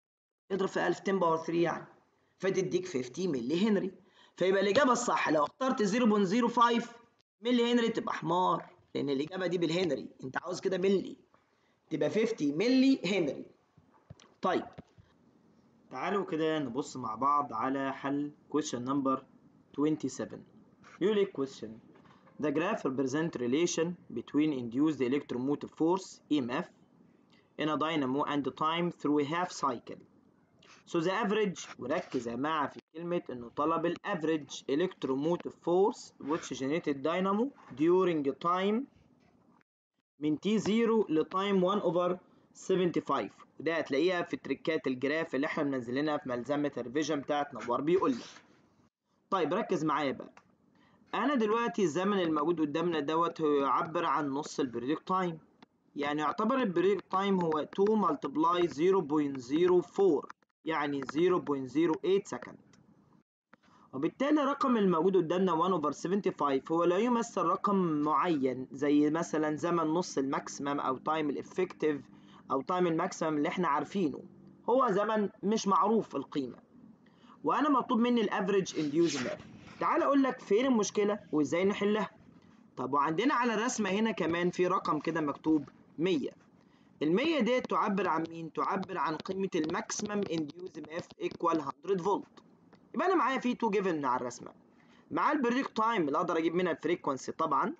[SPEAKER 1] اضرب في 1000 10 باور 3 يعني فتديك 50 ملي هنري فيبقى الاجابه الصح لو اخترت 0.05 ملي هنري تبقى حمار لان الاجابه دي بالهنري انت عاوز كده ملي تبقى 50 ملي هنري طيب تعالوا كده نبص مع بعض على حل question number 27 يقول لك question The graph represent relation between induced electromotive force EMF in a dynamo and time through a half cycle. So the average وركز يا جماعة في كلمة إنه طلب ال average electromotive force which generated dynamo during time من t0 ل time 1 over 75 وده هتلاقيها في تريكات الجراف اللي احنا منزلينها في ملزمة الريفيجن بتاعت نوار بيقول لك طيب ركز معايا بقى انا دلوقتي الزمن الموجود قدامنا دوت هو يعبر عن نص البريدك تايم يعني يعتبر البريدك تايم هو 2 ملتبلاي 0.04 يعني 0.08 سكند وبالتالي الرقم الموجود قدامنا 1 over 75 هو لا يمثل رقم معين زي مثلا زمن نص الماكسيمم او تايم الافكتيف او تايم الماكسيمم اللي احنا عارفينه هو زمن مش معروف القيمه وانا مطلوب مني الافريج انديوز ماب تعال اقول لك فين المشكله وازاي نحلها طب وعندنا على الرسمه هنا كمان في رقم كده مكتوب 100 ال 100 ديت تعبر عن مين تعبر عن قيمه الماكسيمم انديوز اف ايكوال 100 فولت يبقى انا معايا في تو جيفن على الرسمه معايا البريك تايم اللي اقدر اجيب منها الفريكونسي طبعا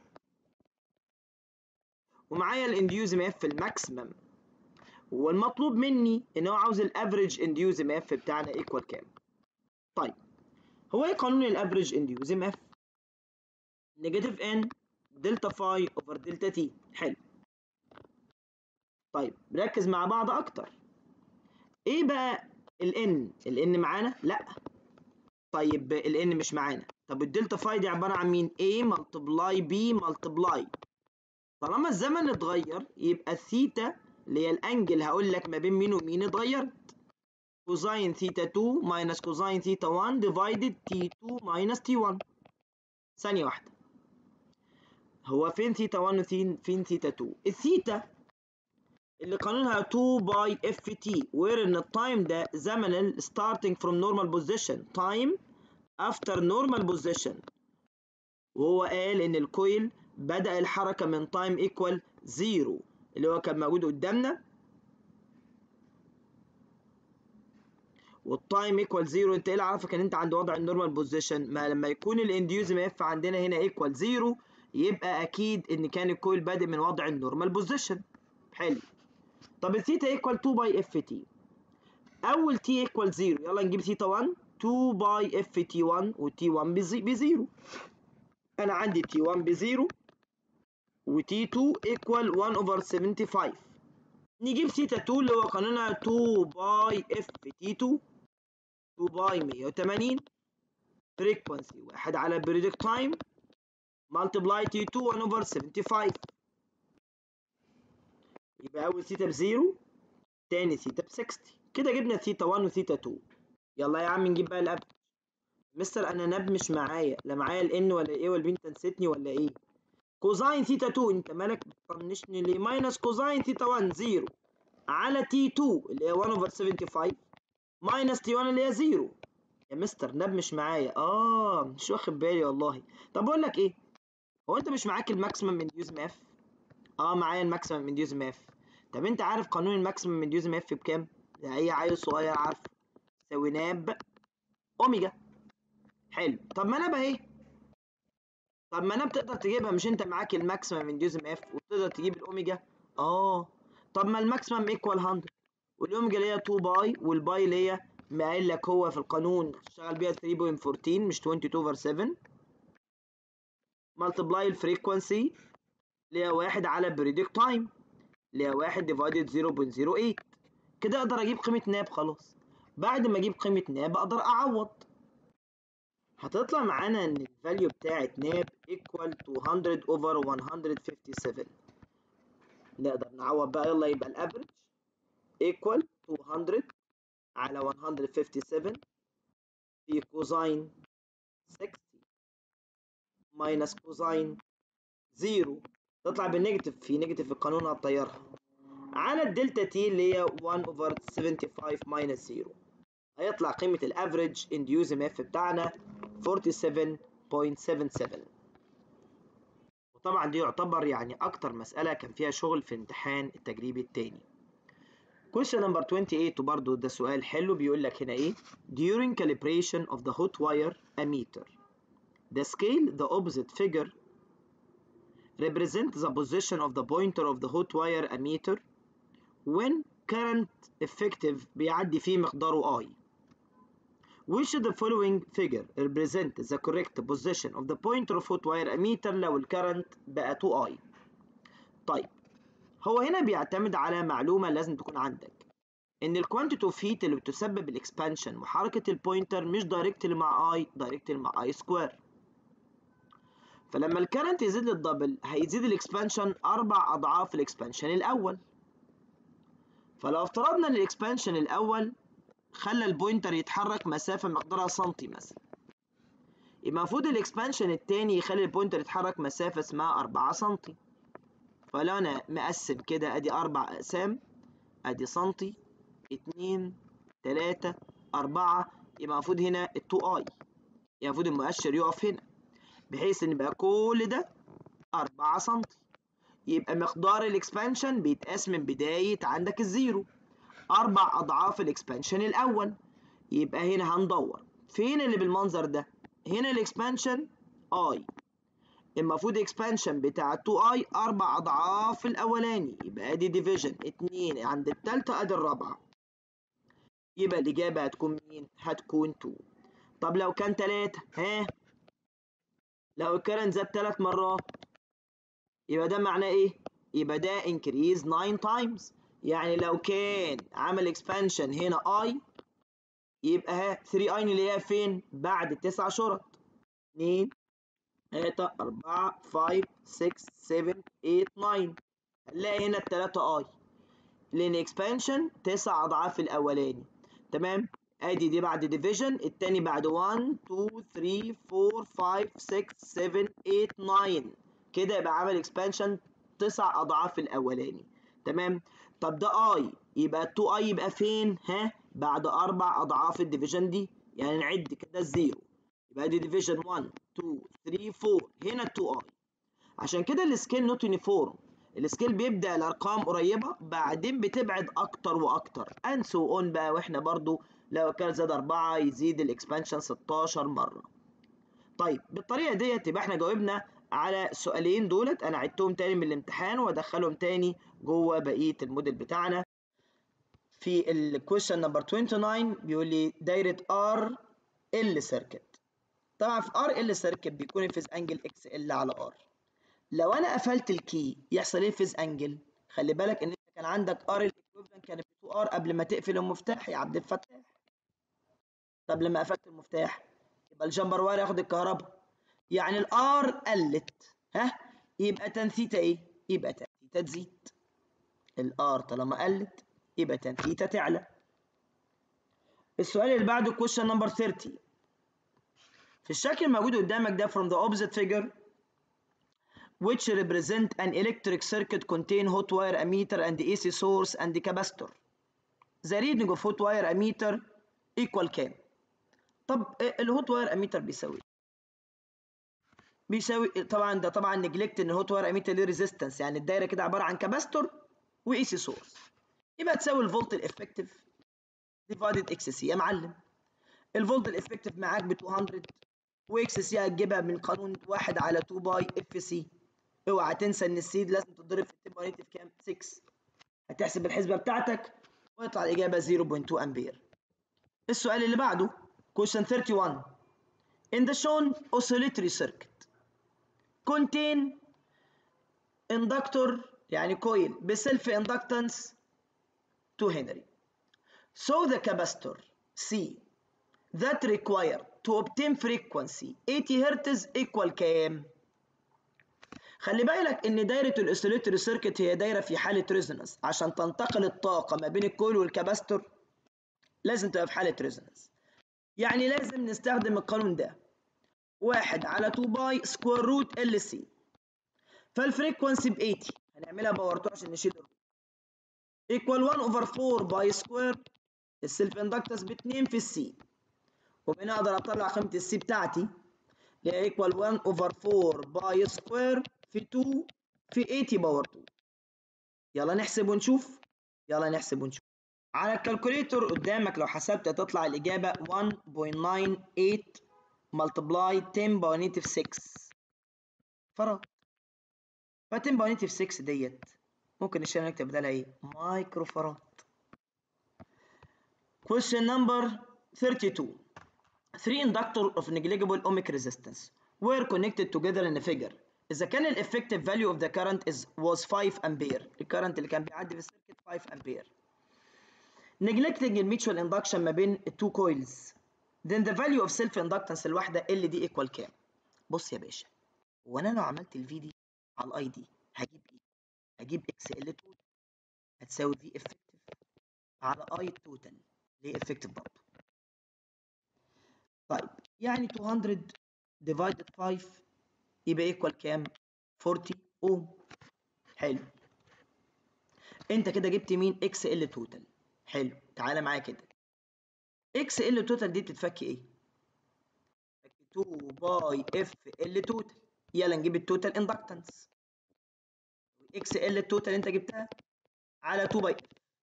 [SPEAKER 1] ومعايا الانديوز اف الماكسيمم والمطلوب مني ان هو عاوز الافريج انديوز اف بتاعنا ايكوال كام طيب هو ايه قانون الافريج انديوز اف نيجاتيف ان دلتا فاي اوفر دلتا تي حلو طيب ركز مع بعض اكتر ايه بقى الان الان معانا لا طيب الان مش معانا طب الدلتا فاي دي عباره عن مين a ملتبلاي b ملتبلاي طالما الزمن اتغير يبقى الثيتا اللي هي الانجل هقول لك ما بين مين ومين اتغيرت كوزاين ثيتا 2 ماينس كوزاين ثيتا 1 ديفايدد تي 2 ماينس تي 1 ثانيه واحده هو فين ثيتا 1 وفين فين ثيتا 2 الثيتا اللي قانونها 2 باي اف تي وير ان التايم ده زمن ال starting from normal position time after normal position وهو قال ان الكويل بدأ الحركة من تايم ايكوال زيرو اللي هو كان موجود قدامنا والتايم ايكوال زيرو انت ايه اللي عرفك ان انت عند وضع النورمال بوزيشن ما لما يكون الانديوز اف عندنا هنا ايكوال زيرو يبقى اكيد ان كان الكويل بادئ من وضع النورمال بوزيشن حلو طب الثيتا ايكوال 2 باي اف تي اول تي ايكوال 0 يلا نجيب ثيتا 1 2 باي اف تي 1 وتي 1 بزيرو انا عندي تي 1 بزيرو وتي 2 ايكوال 1 اوفر 75 نجيب ثيتا 2 اللي هو قانونها 2 باي اف تي 2 2 باي 180 فريكونسي واحد على بريدك تايم مالتبلاي تي 2 1 اوفر 75 يبقى اول ثيتا بزيرو تاني ثيتا ب 60 كده جبنا ثيتا 1 وثيتا 2 يلا يا عم نجيب بقى الاب مستر انا ناب مش معايا لا معايا الان ولا ايه ولا انت نسيتني ولا ايه كوزاين ثيتا 2 انت مالك بتطنشني ليه ماينس كوزاين ثيتا 1 0 على تي 2 اللي هي 1 اوفر 75 ماينس تي 1 اللي هي 0 يا مستر ناب مش معايا اه مش واخد بالي والله طب بقول لك ايه هو انت مش معاك الماكسيمم انديوز ماف اه معايا الماكسيمم انديوز ماف طب انت عارف قانون الماكسيمم انديوز ماف بكام ده اي عيل صغير عارفه يساوي ناب اوميجا حلو طب ما ناب اهي طب ما ناب تقدر تجيبها مش انت معاك الماكسيمم انديوز ماف وتقدر تجيب الاوميجا اه طب ما الماكسيمم ايكوال 100 والاوميجا اللي هي 2 باي والباي اللي هي ما قايل لك هو في القانون اشتغل بيها 3.14 مش 22 اوفر 7 ملتبلاي الفريكونسي اللي هي واحد على بريدك تايم اللي هي واحد ديفايدد 0.08 كده اقدر اجيب قيمة ناب خلاص بعد ما اجيب قيمة ناب اقدر اعوض هتطلع معانا ان الفاليو بتاعت ناب equal to 100 over 157 نقدر نعوض بقى يلا يبقى الافريج equal to 100 على 157 في كوزاين 60 ماينس كوزاين 0 تطلع بالنيجاتيف في نيجاتيف القانون هتطيرها على الدلتا تي اللي هي 1 over 75 minus 0 هيطلع قيمة الافريج induce MF بتاعنا 47.77 وطبعا دي يعتبر يعني أكتر مسألة كان فيها شغل في امتحان التجريبي التاني question number 28 وبرضه ده سؤال حلو بيقول لك هنا ايه during calibration of the hot wire ammeter the scale the opposite figure represent the position of the pointer of the hot wire ammeter when current effective بيعدي فيه مقداره I which the following figure represent the correct position of the pointer of hot wire ammeter لو الكرنت بقى 2I طيب هو هنا بيعتمد على معلومة لازم تكون عندك إن الكوانتيتي اوف هيت اللي بتسبب الاكسبانشن وحركة البوينتر مش دايركتلي مع I دايركتلي مع I سكوير فلما الكرنت يزيد للدبل هيزيد الاكسبانشن أربع أضعاف الاكسبانشن الأول فلو افترضنا ان الاكسبانشن الأول خلى البوينتر يتحرك مسافة مقدارها سنتي مثلا يبقى المفروض الاكسبانشن التاني يخلي البوينتر يتحرك مسافة اسمها أربعة سنتي فلو أنا مقسم كده أدي أربع أقسام أدي سنتي اتنين تلاتة أربعة يبقى المفروض هنا التو أي يبقى المفروض المؤشر يقف هنا بحيث إن يبقى كل ده أربعة سنتي يبقى مقدار الاكسبانشن بيتقاس من بداية عندك الزيرو أربع أضعاف الإكسبانشن الأول يبقى هنا هندور فين اللي بالمنظر ده؟ هنا الإكسبانشن I المفروض إكسبانشن بتاع 2I أربع أضعاف الأولاني يبقى أدي ديفيجن اتنين عند التالتة أدي الرابعة يبقى الإجابة هتكون مين؟ هتكون 2 طب لو كان تلاتة ها؟ لو الكرنت زاد تلات مرات يبقى ده معناه إيه؟ يبقى ده increase 9 times يعني لو كان عمل اكسبانشن هنا اي يبقى ها 3 اي اللي هي فين بعد التسع شرط 2 3 4 5 6 7 8 9 هنلاقي هنا التلاتة اي لان اكسبانشن تسع اضعاف الاولاني تمام ادي دي بعد ديفيجن التاني بعد 1 2 3 4 5 6 7 8 9 كده يبقى عمل اكسبانشن تسع اضعاف الاولاني تمام طب ده اي يبقى 2 اي يبقى فين ها بعد اربع اضعاف الديفيجن دي يعني نعد كده الزيرو يبقى دي ديفيجن 1 2 3 4 هنا 2 اي عشان كده السكيل نوت يونيفورم السكيل بيبدا الارقام قريبه بعدين بتبعد اكتر واكتر اند سو اون بقى واحنا برضو لو كان زاد 4 يزيد الاكسبانشن 16 مره طيب بالطريقه ديت يبقى احنا جاوبنا على السؤالين دولت انا عدتهم تاني من الامتحان وادخلهم تاني جوه بقيه الموديل بتاعنا في الكويشن نمبر 29 بيقول لي دايره ار ال سيركت طبعا في ار ال سيركت بيكون الفيز انجل اكس ال على ار لو انا قفلت الكي يحصل ايه الفيز انجل خلي بالك ان انت كان عندك ار الايكويفالنت كانت 2 ار قبل ما تقفل المفتاح يا عبد الفتاح طب لما قفلت المفتاح يبقى الجمبر واير ياخد الكهرباء يعني الار قلت ها يبقى تان ثيتا ايه يبقى تان ثيتا تزيد الار طالما قلت يبقى تان ثيتا تعلى السؤال اللي بعده question نمبر 30 في الشكل الموجود قدامك ده from the opposite figure which represent an electric circuit contain hot wire ammeter and AC source and capacitor the reading of hot wire ammeter equal كام طب الهوت واير اميتر بيساوي بيساوي طبعا ده طبعا نجلكت ان الهوت واير اميتر ليه ريزيستنس يعني الدايره كده عباره عن كاباستور واي سي سورس يبقى تساوي الفولت الافكتيف ديفايدد اكس سي يا معلم الفولت الافكتيف معاك ب 200 واكس سي هتجيبها من قانون 1 على 2 باي اف سي اوعى تنسى ان السيد لازم تتضرب في التيمبر نيتيف كام 6 هتحسب الحسبه بتاعتك ويطلع الاجابه 0.2 امبير السؤال اللي بعده question 31 in the shown oscillatory circuit contain inductor يعني كويل بسيلف inductance 2 هنري so the capacitor C that required to obtain frequency 80 Hz equal كام خلي بالك ان دايره الاوسيليتوري سيركت هي دايره في حاله ريزونانس عشان تنتقل الطاقه ما بين الكويل والكاباستور لازم تبقى في حاله ريزونانس يعني لازم نستخدم القانون ده واحد على 2 باي سكوير روت ال سي فالفريكونسي ب 80 هنعملها باور 2 عشان نشيل الروت ايكوال 1 اوفر 4 باي سكوير السيلف اندكتنس ب 2 في السي ومن اقدر اطلع قيمه السي بتاعتي اللي هي ايكوال 1 اوفر 4 باي سكوير في 2 في 80 باور 2 يلا نحسب ونشوف يلا نحسب ونشوف على الكالكوليتر قدامك لو حسبت هتطلع الإجابة 1.98 multiply 10 باور نيتيف 6 فراد ف 10 باور نيتيف 6 ديت ممكن نشيل نكتب بدالها ايه؟ مايكرو فراد question number 32 three inductor of negligible ohmic resistance were connected together in a figure إذا كان ال effective value of the current is was 5 ampere الكرنت اللي كان بيعدي في السيركت 5 ampere neglecting الميتشوال induction ما بين التو كويلز then the value of self inductance الواحدة ال دي equal كام؟ بص يا باشا هو أنا لو عملت الفي دي على الاي دي هجيب ايه؟ هجيب اكس ال توتال هتساوي في افكتيف على اي توتال ليه افكتيف برضه طيب يعني 200 divided 5 يبقى ايكوال كام 40 اوم حلو انت كده جبت مين اكس ال توتال حلو تعالى معايا كده اكس ال توتال دي بتتفك ايه 2 باي اف ال توتال يلا نجيب التوتال اندكتنس اكس ال التوتال انت جبتها على 2 باي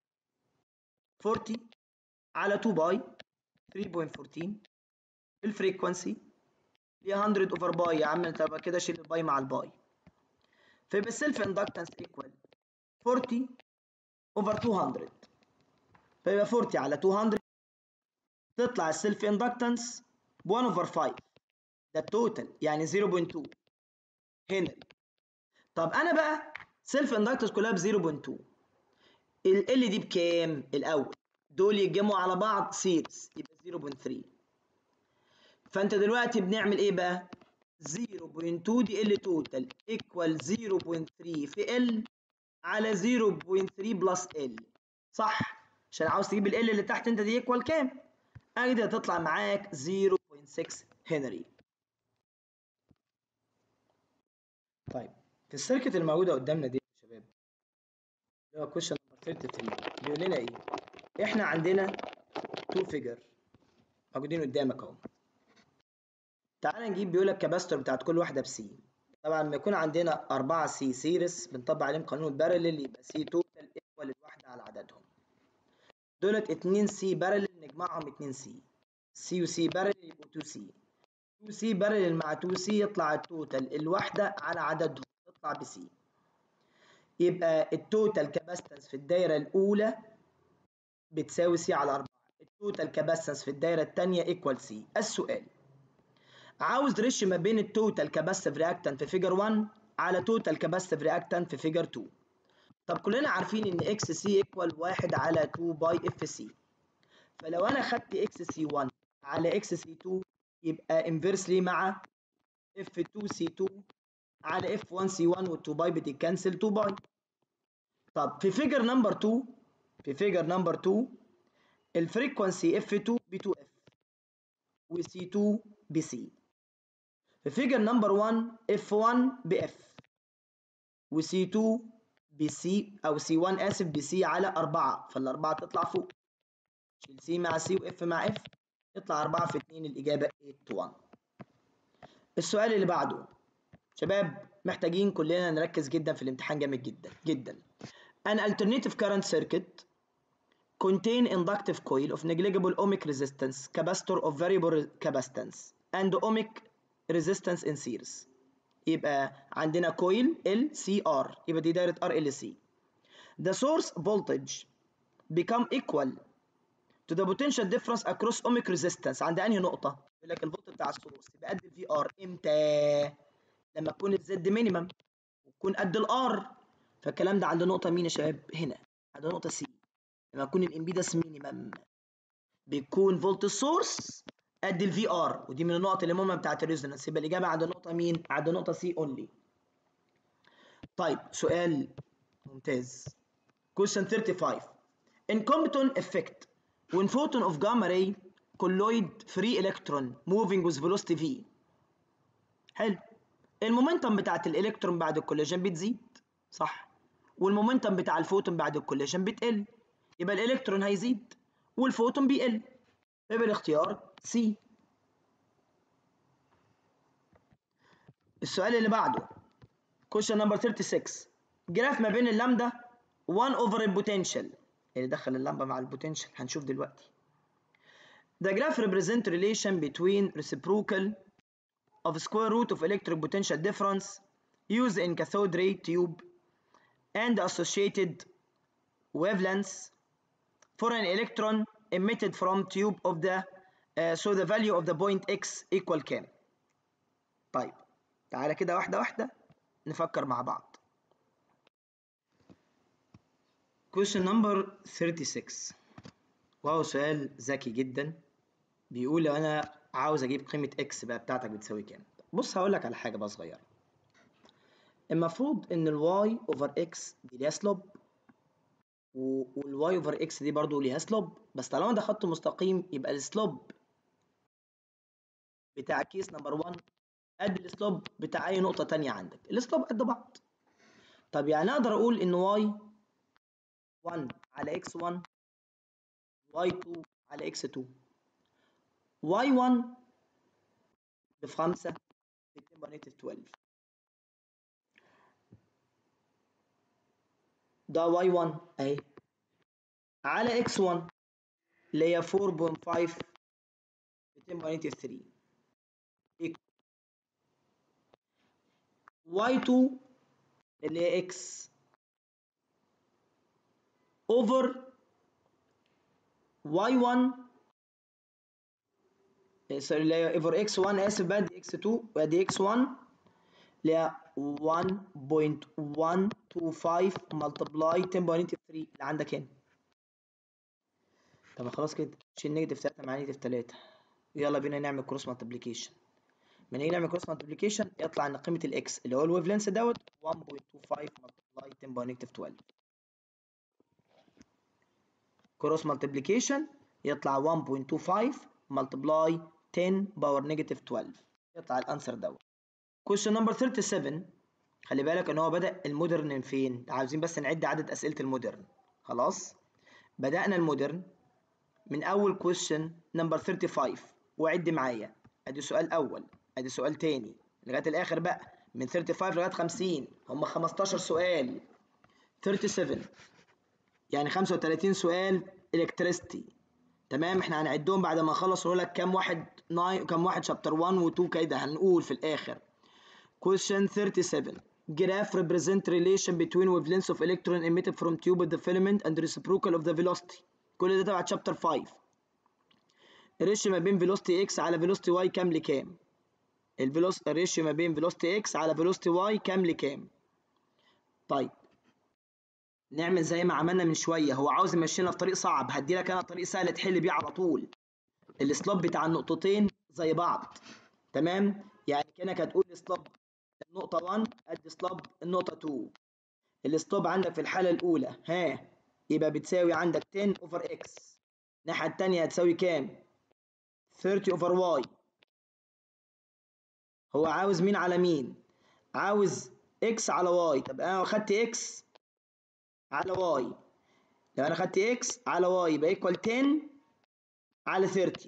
[SPEAKER 1] 40 على 2 باي 3.14 الفريكونسي هي 100 اوفر باي يا عم انت بقى كده شيل الباي مع الباي فيبقى السيلف اندكتنس ايكوال 40 اوفر 200 فيبقى 40 على 200 تطلع السيلف اندكتنس ب 1 اوفر 5 ده التوتال يعني 0.2 هنري طب انا بقى سيلف اندكتنس كلها ب 0.2 ال دي بكام الاول دول يتجمعوا على بعض سيريز يبقى 0.3 فانت دلوقتي بنعمل ايه بقى 0.2 دي ال توتال ايكوال 0.3 في ال على 0.3 بلس ال صح عشان عاوز تجيب ال اللي تحت انت دي ايكوال كام ادي هتطلع معاك 0.6 هنري طيب في السيركت الموجوده قدامنا دي يا شباب اللي هو كويشن نمبر 33 بيقول لنا ايه احنا عندنا تو فيجر موجودين قدامك اهو تعال نجيب بيقول لك كاباستور بتاعت كل واحده بسي طبعا لما يكون عندنا 4 سي سيريس بنطبق عليهم قانون البارلل يبقى سي توتال ايكوال الواحده على عددهم دولت 2 سي بارلل نجمعهم 2 سي سي وسي بارلل يبقوا 2 سي 2 سي بارلل مع 2 سي يطلع التوتال الواحده على عددهم تطلع بسي يبقى التوتال كاباستنس في الدايره الاولى بتساوي سي على 4 التوتال كاباستنس في الدايره الثانيه ايكوال سي السؤال عاوز ريشيو ما بين التوتال كاباسيتيف رياكتنت في فيجر 1 على توتال كاباسيتيف رياكتنت في فيجر 2 طب كلنا عارفين ان اكس سي ايكوال 1 على 2 باي اف سي فلو انا خدت اكس سي 1 على اكس سي 2 يبقى انفرسلي مع اف 2 سي 2 على اف 1 سي 1 وال2 باي بتتكنسل 2 باي طب في فيجر نمبر 2 في فيجر نمبر 2 الفريكونسي اف 2 ب 2 اف وسي 2 بسي في فيجر نمبر 1 اف 1 باف وسي 2 بسي او سي 1 اسف بسي على 4 فالاربعه تطلع فوق شيل سي مع سي واف مع اف يطلع 4 في 2 الاجابه 8 to 1 السؤال اللي بعده شباب محتاجين كلنا نركز جدا في الامتحان جامد جدا جدا an alternative current circuit contain inductive coil of negligible ohmic resistance capacitor of variable capacitance and ohmic resistance in series يبقى عندنا كويل ال سي ار يبقى دي دايره ار ال سي the source voltage become equal to the potential difference across ohmic resistance عند انهي نقطه يقول لك الفولت بتاع السورس يبقى قد الفي ار امتى لما تكون الزد مينيمم وتكون قد الار فالكلام ده عند نقطه مين يا شباب هنا عند نقطه سي لما تكون الامبيدنس مينيمم بيكون فولت السورس قد الفي ار ودي من النقط المهمه بتاعت الريزونانس يبقى الاجابه عند النقطه مين عند النقطه سي اونلي طيب سؤال ممتاز question 35 in Compton effect when photon of gamma ray colloid free electron moving with velocity v حلو المومنتم بتاعت الالكترون بعد الكوليجن بتزيد صح والمومنتم بتاع الفوتون بعد الكوليشن بتقل يبقى الالكترون هيزيد والفوتون بيقل يبقى الاختيار سي السؤال اللي بعده question number 36 جراف ما بين اللامدا 1 over البوتنشال اللي دخل اللمبه مع البوتنشال هنشوف دلوقتي The graph represent relation between reciprocal of square root of electric potential difference used in cathode ray tube and associated wavelengths for an electron emitted from tube of the uh, so the value of the point x equal كام طيب تعالى كده واحدة واحدة نفكر مع بعض question number 36 وهو سؤال ذكي جدا بيقول لو انا عاوز اجيب قيمة x بقى بتاعتك بتساوي كام بص هقول لك على حاجة بقى صغيرة المفروض ان الواي اوفر اكس دي ليها سلوب والواي اوفر اكس دي برضو ليها سلوب بس طالما ده خط مستقيم يبقى السلوب بتاع كيس نمبر 1 قد السلوب بتاع اي نقطة تانية عندك السلوب قد بعض طب يعني اقدر اقول ان واي 1 على اكس 1 واي 2 على اكس 2 واي 1 بخمسة بتبقى نيتف 12 ده واي 1 اهي على اكس 1 اللي هي 4.5 بتبقى نيتف 3 واي 2 اللي هي اكس اوفر واي 1 سوري اللي هي اوفر اكس 1 اسف بقى دي اكس 2 وادي اكس 1 اللي هي 1.125 ملتبلاي 10.3 اللي عندك هنا طب خلاص كده شيل نيجاتيف 3 مع نيجاتيف 3 يلا بينا نعمل كروس مالتبليكيشن من نيجي نعمل كروس مالتبليكيشن يطلع ان قيمه الاكس اللي هو الويف لينس دوت 1.25 ملتبلاي 10 باور نيجاتيف 12 كروس مالتبليكيشن يطلع 1.25 ملتبلاي 10 باور نيجاتيف 12 يطلع الانسر دوت كويشن نمبر 37 خلي بالك ان هو بدا المودرن من فين عاوزين بس نعد عدد اسئله المودرن خلاص بدانا المودرن من اول كويشن نمبر 35 وعد معايا ادي سؤال اول ادي سؤال تاني لغايه الاخر بقى من 35 لغايه 50 هم 15 سؤال 37 يعني 35 سؤال الكتريستي تمام احنا هنعدهم بعد ما نخلص ونقول لك كام واحد ناي كام واحد شابتر 1 و 2 كده هنقول في الاخر question 37 graph represent relation between wavelengths of electron emitted from tube of the filament and reciprocal of the velocity كل ده تبع شابتر 5 الريشيو ما بين velocity x على velocity y كام لكام الفيلوس الريشيو ما بين velocity x على velocity y كام لكام طيب نعمل زي ما عملنا من شويه هو عاوز يمشينا في طريق صعب هدي لك انا طريق سهل تحل بيه على طول السلوب بتاع النقطتين زي بعض تمام يعني كانك هتقول سلوب النقطه 1 قد سلوب النقطه 2 السلوب عندك في الحاله الاولى ها يبقى بتساوي عندك 10 اوفر اكس الناحيه الثانيه هتساوي كام 30 اوفر واي هو عاوز مين على مين عاوز اكس على واي طب انا لو خدت اكس على واي لو انا خدت اكس على واي يبقى ايكوال 10 على 30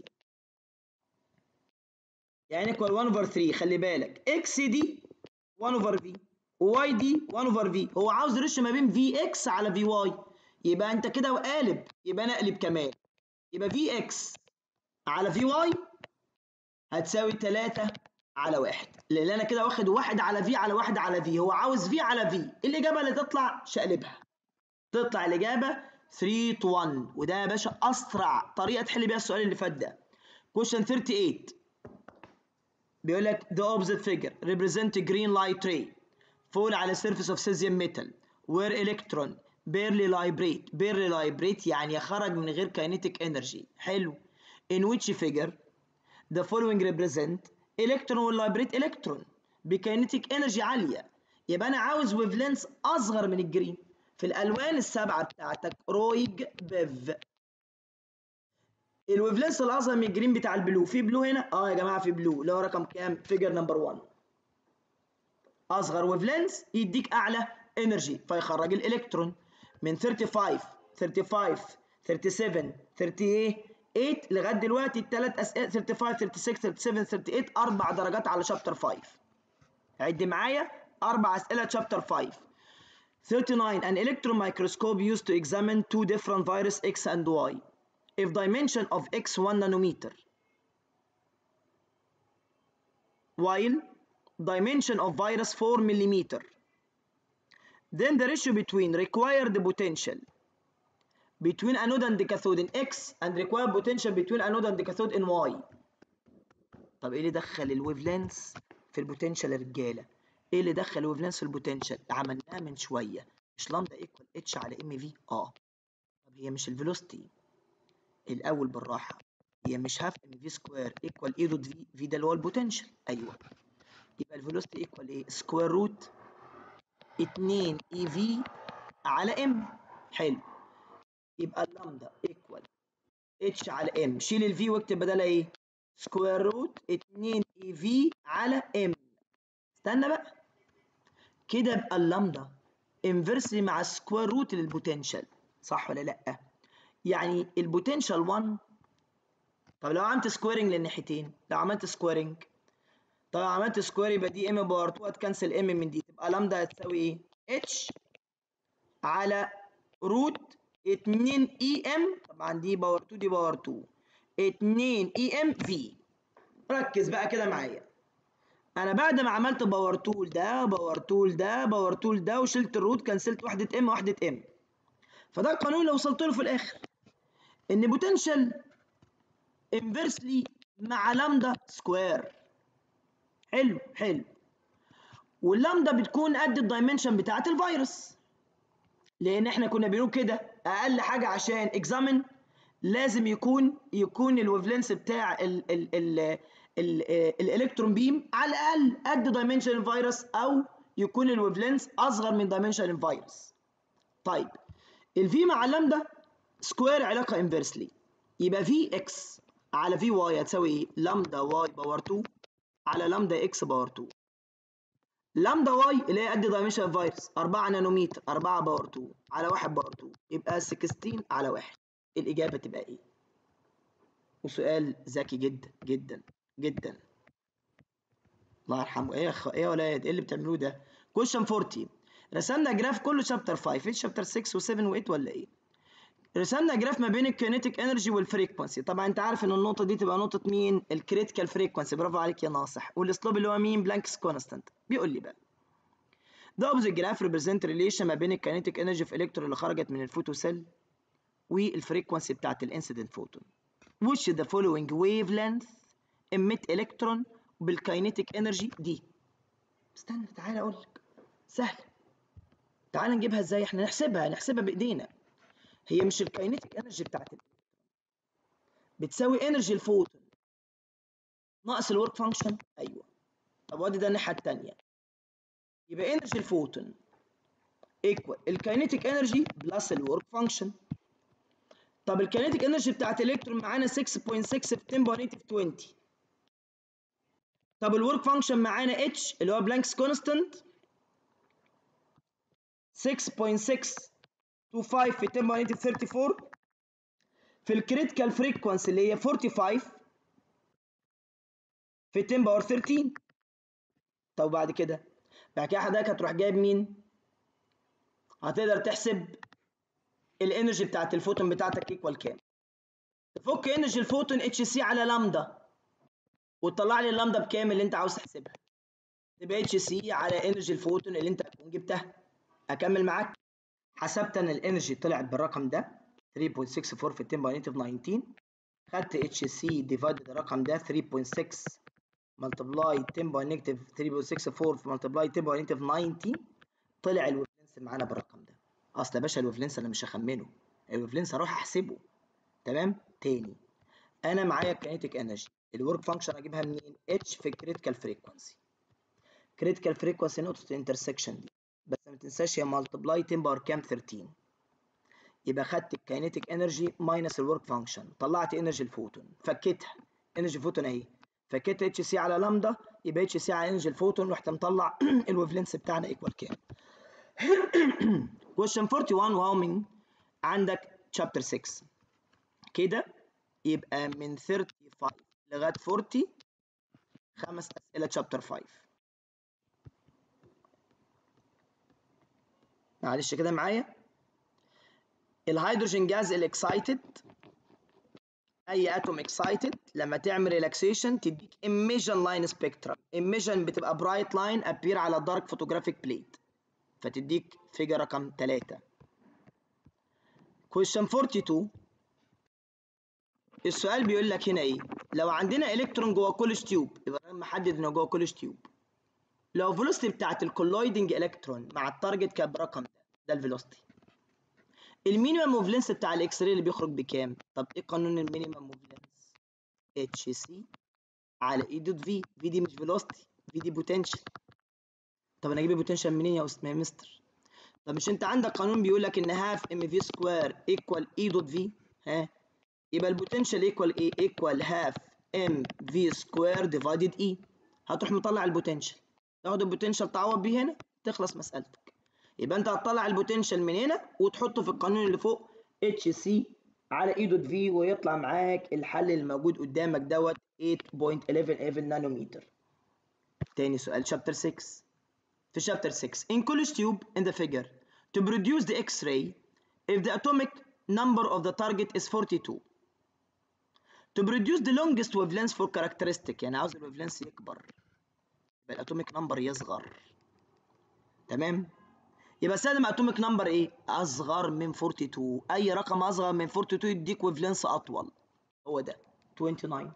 [SPEAKER 1] يعني ايكوال 1 اوفر 3 خلي بالك اكس دي 1 اوفر في وواي دي 1 اوفر في هو عاوز ريش ما بين في اكس على في واي يبقى انت كده وقالب يبقى انا اقلب كمان يبقى في اكس على في واي هتساوي 3 على واحد لان انا كده واخد واحد على في على واحد على في هو عاوز في على في الاجابه اللي تطلع شقلبها تطلع الاجابه 3 to 1 وده يا باشا اسرع طريقه تحل بيها السؤال اللي فات ده question 38 بيقول لك the opposite figure represent a green light ray fall على surface of cesium metal where electron barely vibrate barely vibrate يعني خرج من غير kinetic energy حلو in which figure the following represent electron will vibrate electron بكاينتيك انرجي عاليه يبقى انا عاوز ويف لينس اصغر من الجرين في الالوان السبعه بتاعتك رويج بيف الويف لينس الاصغر من الجرين بتاع البلو في بلو هنا اه يا جماعه في بلو اللي هو رقم كام فيجر نمبر 1 اصغر ويف لينس يديك اعلى انرجي فيخرج الالكترون من 35 35 37 38 8 لغايه دلوقتي الثلاث اسئله 35 36 37 38 اربع درجات على شابتر 5 عد معايا اربع اسئله شابتر 5 39 an electron microscope used to examine two different virus X and Y if dimension of X 1 nanometer while dimension of virus 4 millimeter then the ratio between required potential between anode and cathode in X and required potential between anode and cathode in Y طب ايه اللي دخل الويف لينس في البوتنشال يا رجاله ايه اللي دخل الويف لينس في البوتنشال عملناه من شويه مش لامدا ايكوال اتش على ام في اه طب هي مش الفيلوسيتي الاول بالراحه هي مش هاف ام في سكوير ايكوال اي دوت في في ده اللي هو البوتنشال ايوه يبقى الفيلوسيتي ايكوال ايه سكوير روت 2 اي في على ام حلو يبقى اللامدا ايكوال اتش على ام شيل الفي واكتب بدلها ايه سكوير روت 2 اي في على ام استنى بقى كده يبقى اللامدا انفرسلي مع السكوير روت للبوتنشال صح ولا لا يعني البوتنشال 1 طب لو عملت سكويرنج للناحيتين لو عملت سكويرنج طب لو عملت سكوير يبقى دي ام باور 2 هتكنسل ام من دي تبقى لامدا هتساوي ايه اتش على روت 2 اي ام طبعا دي باور 2 دي باور 2 2 اي ام في ركز بقى كده معايا انا بعد ما عملت باور تول ده باور تول ده باور تول ده وشلت الروت كنسلت وحده ام وحده ام فده القانون اللي وصلت له في الاخر ان بوتنشال انفرسلي مع لامدا سكوير حلو حلو واللامدا بتكون قد الدايمنشن بتاعه الفيروس لان احنا كنا بنقول كده اقل حاجه عشان اكزامن لازم يكون يكون الويفلنس بتاع ال ال ال الالكترون بيم على الاقل قد دايمنشن الفيروس او يكون الويفلنس اصغر من دايمنشن الفيروس طيب الفي مع اللامدا سكوير علاقه انفرسلي يبقى في اكس على في واي هتساوي ايه لامدا واي باور 2 على لامدا اكس باور 2 لامدا واي اللي هي قد دايمنشن الفيروس 4 نانومتر 4 باور 2 على 1 باور 2 يبقى 16 على 1 الاجابه تبقى ايه وسؤال ذكي جدا جدا جدا الله يرحمه ايه يا اخ ايه يا ولاد ايه اللي بتعملوه ده كويشن 40 رسمنا جراف كله شابتر 5 ايه شابتر 6 و7 و8 ولا ايه رسمنا جراف ما بين الكينيتيك انرجي والفريكونسي طبعا انت عارف ان النقطه دي تبقى نقطه مين الكريتيكال فريكونسي برافو عليك يا ناصح والاسلوب اللي هو مين بلانكس كونستانت بيقول لي بقى ده اوبزيت جراف ريبريزنت ريليشن ما بين الكينيتيك انرجي في الكترون اللي خرجت من الفوتو سيل والفريكونسي بتاعت الانسيدنت فوتون which the following wavelength emit electron بالكاينيتيك انرجي دي استنى تعالى اقول لك سهل تعالى نجيبها ازاي احنا نحسبها نحسبها بايدينا هي مش الكاينيتيك انرجي بتاعت الالكترون بتساوي انرجي الفوتون ناقص الورك فانكشن ايوه طب وادي ده الناحيه الثانيه يبقى انرجي الفوتون ايكوال الكاينيتيك انرجي بلس الورك فانكشن طب الكينيتيك انرجي بتاعت الالكترون معانا 6.6 في 10 بونيتيف 20 طب الورك فانكشن معانا اتش اللي هو بلانكس كونستانت 6.625 في 10 بونيتيف 34 في الكريتيكال فريكونسي اللي هي 45 في 10 باور 13 طب بعد كده بعد كده حضرتك هتروح جايب مين؟ هتقدر تحسب الانرجي بتاعت الفوتون بتاعتك ايكوال كام تفك انرجي الفوتون اتش سي على لامدا وتطلع لي اللامدا بكام اللي انت عاوز تحسبها تبقى اتش سي على انرجي الفوتون اللي انت هتكون جبتها اكمل معاك حسبت انا الانرجي طلعت بالرقم ده 3.64 في 10 باور 19 خدت اتش سي ديفايدد الرقم ده 3.6 ملتبلاي 10 باور نيجاتيف 3.64 في ملتبلاي 10 باور نيجاتيف 19 طلع الويفلنس معانا بالرقم ده اصل يا باشا الويفلنس انا مش هخمنه الويفلنس هروح احسبه تمام تاني انا معايا الكينيتيك انرجي الورك فانكشن اجيبها منين اتش في الكريتيكال فريكوانسي كريتيكال فريكوانسي نقطه الانترسكشن دي بس ما تنساش هي ملتبلاي 10 باور كام 13 يبقى خدت الكينيتيك انرجي ماينس الورك فانكشن طلعت انرجي الفوتون فكيتها انرجي الفوتون اهي فكيت اتش سي على لامدا يبقى اتش سي على انرجي الفوتون رحت مطلع الويفلنس بتاعنا ايكوال كام question 41 وهو من عندك chapter 6 كده يبقى من 35 لغايه 40 خمس اسئله chapter 5 معلش كده معايا الهيدروجين جاز الاكسايتد اي اتوم اكسايتد لما تعمل ريلاكسيشن تديك emission لاين سبيكترم emission بتبقى برايت لاين ابير على دارك فوتوجرافيك بليت فتديك فيجر رقم 3 question 42 السؤال بيقول لك هنا ايه لو عندنا الكترون جوه كولج تيوب يبقى محدد انه جوه كولج تيوب لو فيلوسيتي بتاعت الكولويدنج الكترون مع التارجت كان برقم ده ده الفيلوسيتي المينيمم موفلنس بتاع الاكس راي اللي بيخرج بكام طب ايه قانون المينيمم موفلنس اتش سي على اي دوت في في دي مش فيلوسيتي في دي بوتنشال طب انا اجيب البوتنشال منين يا استاذ مستر طب مش انت عندك قانون بيقول لك ان هاف ام في سكوير ايكوال اي دوت في ها يبقى البوتنشال ايكوال ايه ايكوال هاف ام في سكوير ديفايدد اي هتروح مطلع البوتنشال تاخد البوتنشال تعوض بيه هنا تخلص مسألتك يبقى انت هتطلع البوتنشال من هنا وتحطه في القانون اللي فوق اتش سي على اي دوت في ويطلع معاك الحل الموجود قدامك دوت 8.11 نانومتر تاني سؤال شابتر 6 في شابتر 6 in Coolidge tube in the figure to produce the X-ray if the atomic number of the target is 42 to produce the longest wavelength for characteristic يعني عاوز الويفلنس يكبر يبقى الاتوميك نمبر يصغر تمام يبقى استخدم اتوميك نمبر ايه اصغر من 42 اي رقم اصغر من 42 يديك ويفلنس اطول هو ده 29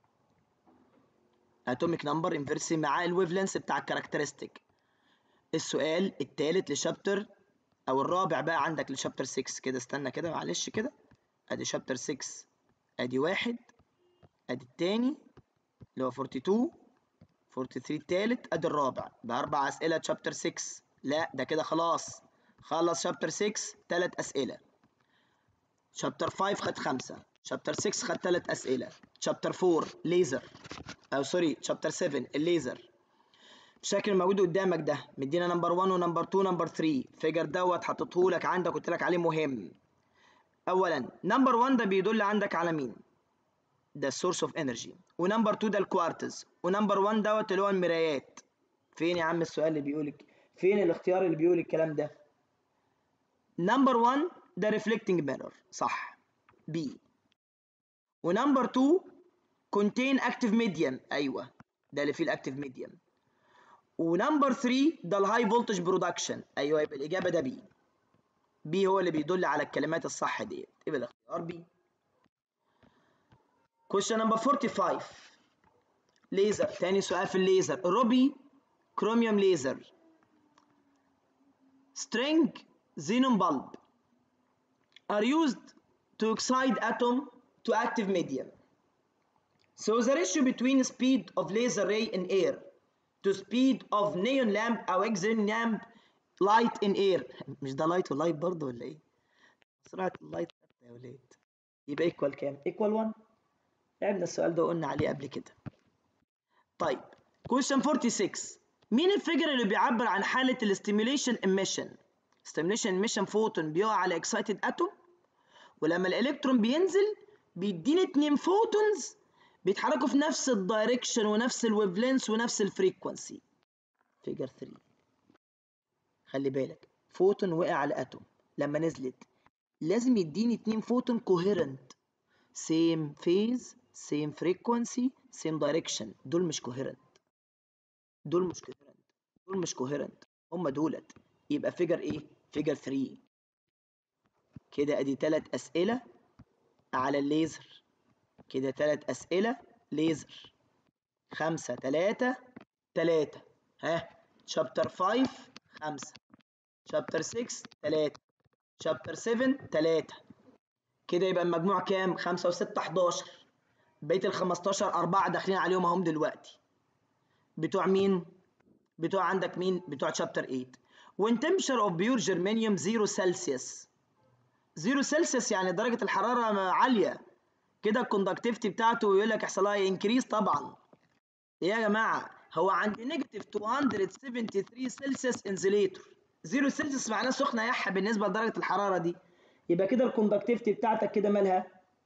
[SPEAKER 1] اتوميك نمبر انفرس مع الويفلنس بتاع الكاركترستيك السؤال الثالث لشابتر او الرابع بقى عندك لشابتر 6 كده استنى كده معلش كده ادي شابتر 6 ادي واحد ادي الثاني اللي هو 42 43 الثالث ادي الرابع باربع اسئله شابتر 6 لا ده كده خلاص خلص شابتر 6 ثلاث اسئله شابتر 5 خد خمسه شابتر 6 خد ثلاث اسئله شابتر 4 ليزر او سوري شابتر 7 الليزر الشكل الموجود قدامك ده مدينا نمبر 1 ونمبر 2 ونمبر 3 فيجر دوت حطيته لك عندك قلت لك عليه مهم اولا نمبر 1 ده بيدل عندك على مين ده السورس اوف انرجي ونمبر 2 ده الكوارتز ونمبر 1 دوت اللي هو المرايات فين يا عم السؤال اللي بيقول فين الاختيار اللي بيقول الكلام ده نمبر 1 ده ريفلكتنج ميرور صح بي ونمبر 2 contain active medium ايوه ده اللي فيه الاكتيف ميديم ونمبر 3 ده الهاي فولتج برودكشن ايوه يبقى الاجابه ده بي بي هو اللي بيدل على الكلمات الصح ديت يبقى الاختيار بي question number 45 ليزر تاني سؤال في الليزر روبي كروميوم ليزر string xenon bulb are used to excite atom to active medium so the ratio between speed of laser ray in air to speed of neon lamp او xenon lamp light in air مش ده لايت ولايت برضه ولا ايه؟ سرعة اللايت ثابتة يا ولاد يبقى ايكوال كام؟ ايكوال 1 لعبنا السؤال ده وقلنا عليه قبل كده طيب question 46 مين الفيجر اللي بيعبر عن حالة الاستيميوليشن emission stimulation emission فوتون بيقع على excited atom ولما الالكترون بينزل بيديني اتنين فوتونز بيتحركوا في نفس الدايركشن ونفس الويفلنس ونفس الفريكونسي فيجر 3 خلي بالك فوتون وقع على اتوم لما نزلت لازم يديني اتنين فوتون كوهيرنت سيم فيز سيم فريكونسي سيم دايركشن دول مش كوهيرنت دول مش كوهيرنت دول مش كوهيرنت هم دولت يبقى فيجر ايه فيجر 3 كده ادي تلات اسئله على الليزر كده تلات اسئله ليزر خمسة تلاتة تلاتة ها شابتر 5 خمسة شابتر 6 تلاتة شابتر 7 تلاتة كده يبقى المجموع كام 5 و6 11 بقيه ال 15 أربعة داخلين عليهم اهم دلوقتي بتوع مين بتوع عندك مين بتوع شابتر 8 when temperature of pure germanium 0 سلسيوس 0 سلسيوس يعني درجة الحرارة عالية كده الكوندكتيفيتي بتاعته يقول لك يحصل لها انكريس طبعا ايه يا جماعة هو عند نيجاتيف 273 سلسيوس انزليتور 0 سيلسيوس معناه سخنه يحة بالنسبه لدرجه الحراره دي يبقى كده الكوندكتيفيتي بتاعتك كده مالها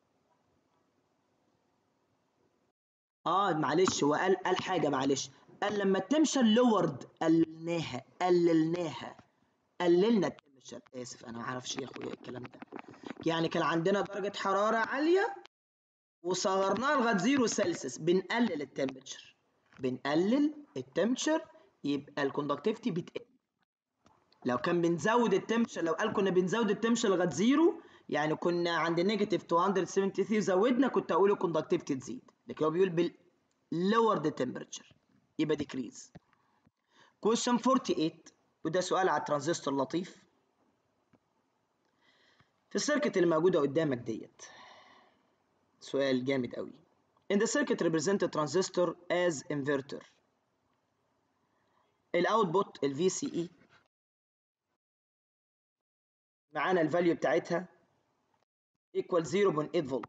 [SPEAKER 1] اه معلش هو قال قال حاجه معلش قال لما التمشر لورد قللناها قللناها قللنا التمشر اسف انا ما اعرفش يا اخويا الكلام ده يعني كان عندنا درجه حراره عاليه وصغرناها لغايه 0 سيلسيوس بنقلل التمبرتشر بنقلل التمبرتشر يبقى الكوندكتيفيتي بتقل لو كان بنزود التمبرتشر لو قال كنا بنزود التمبرتشر لغايه 0 يعني كنا عند نيجاتيف 273 زودنا كنت اقول الكوندكتيفيتي تزيد لكن هو بيقول بال lower the temperature يبقى decrease question 48 وده سؤال على الترانزستور لطيف في السيركت اللي موجوده قدامك ديت سؤال جامد قوي in the circuit represent a transistor as inverter الاوتبوت ال VCE معانا الفاليو بتاعتها equal 0.8 فولت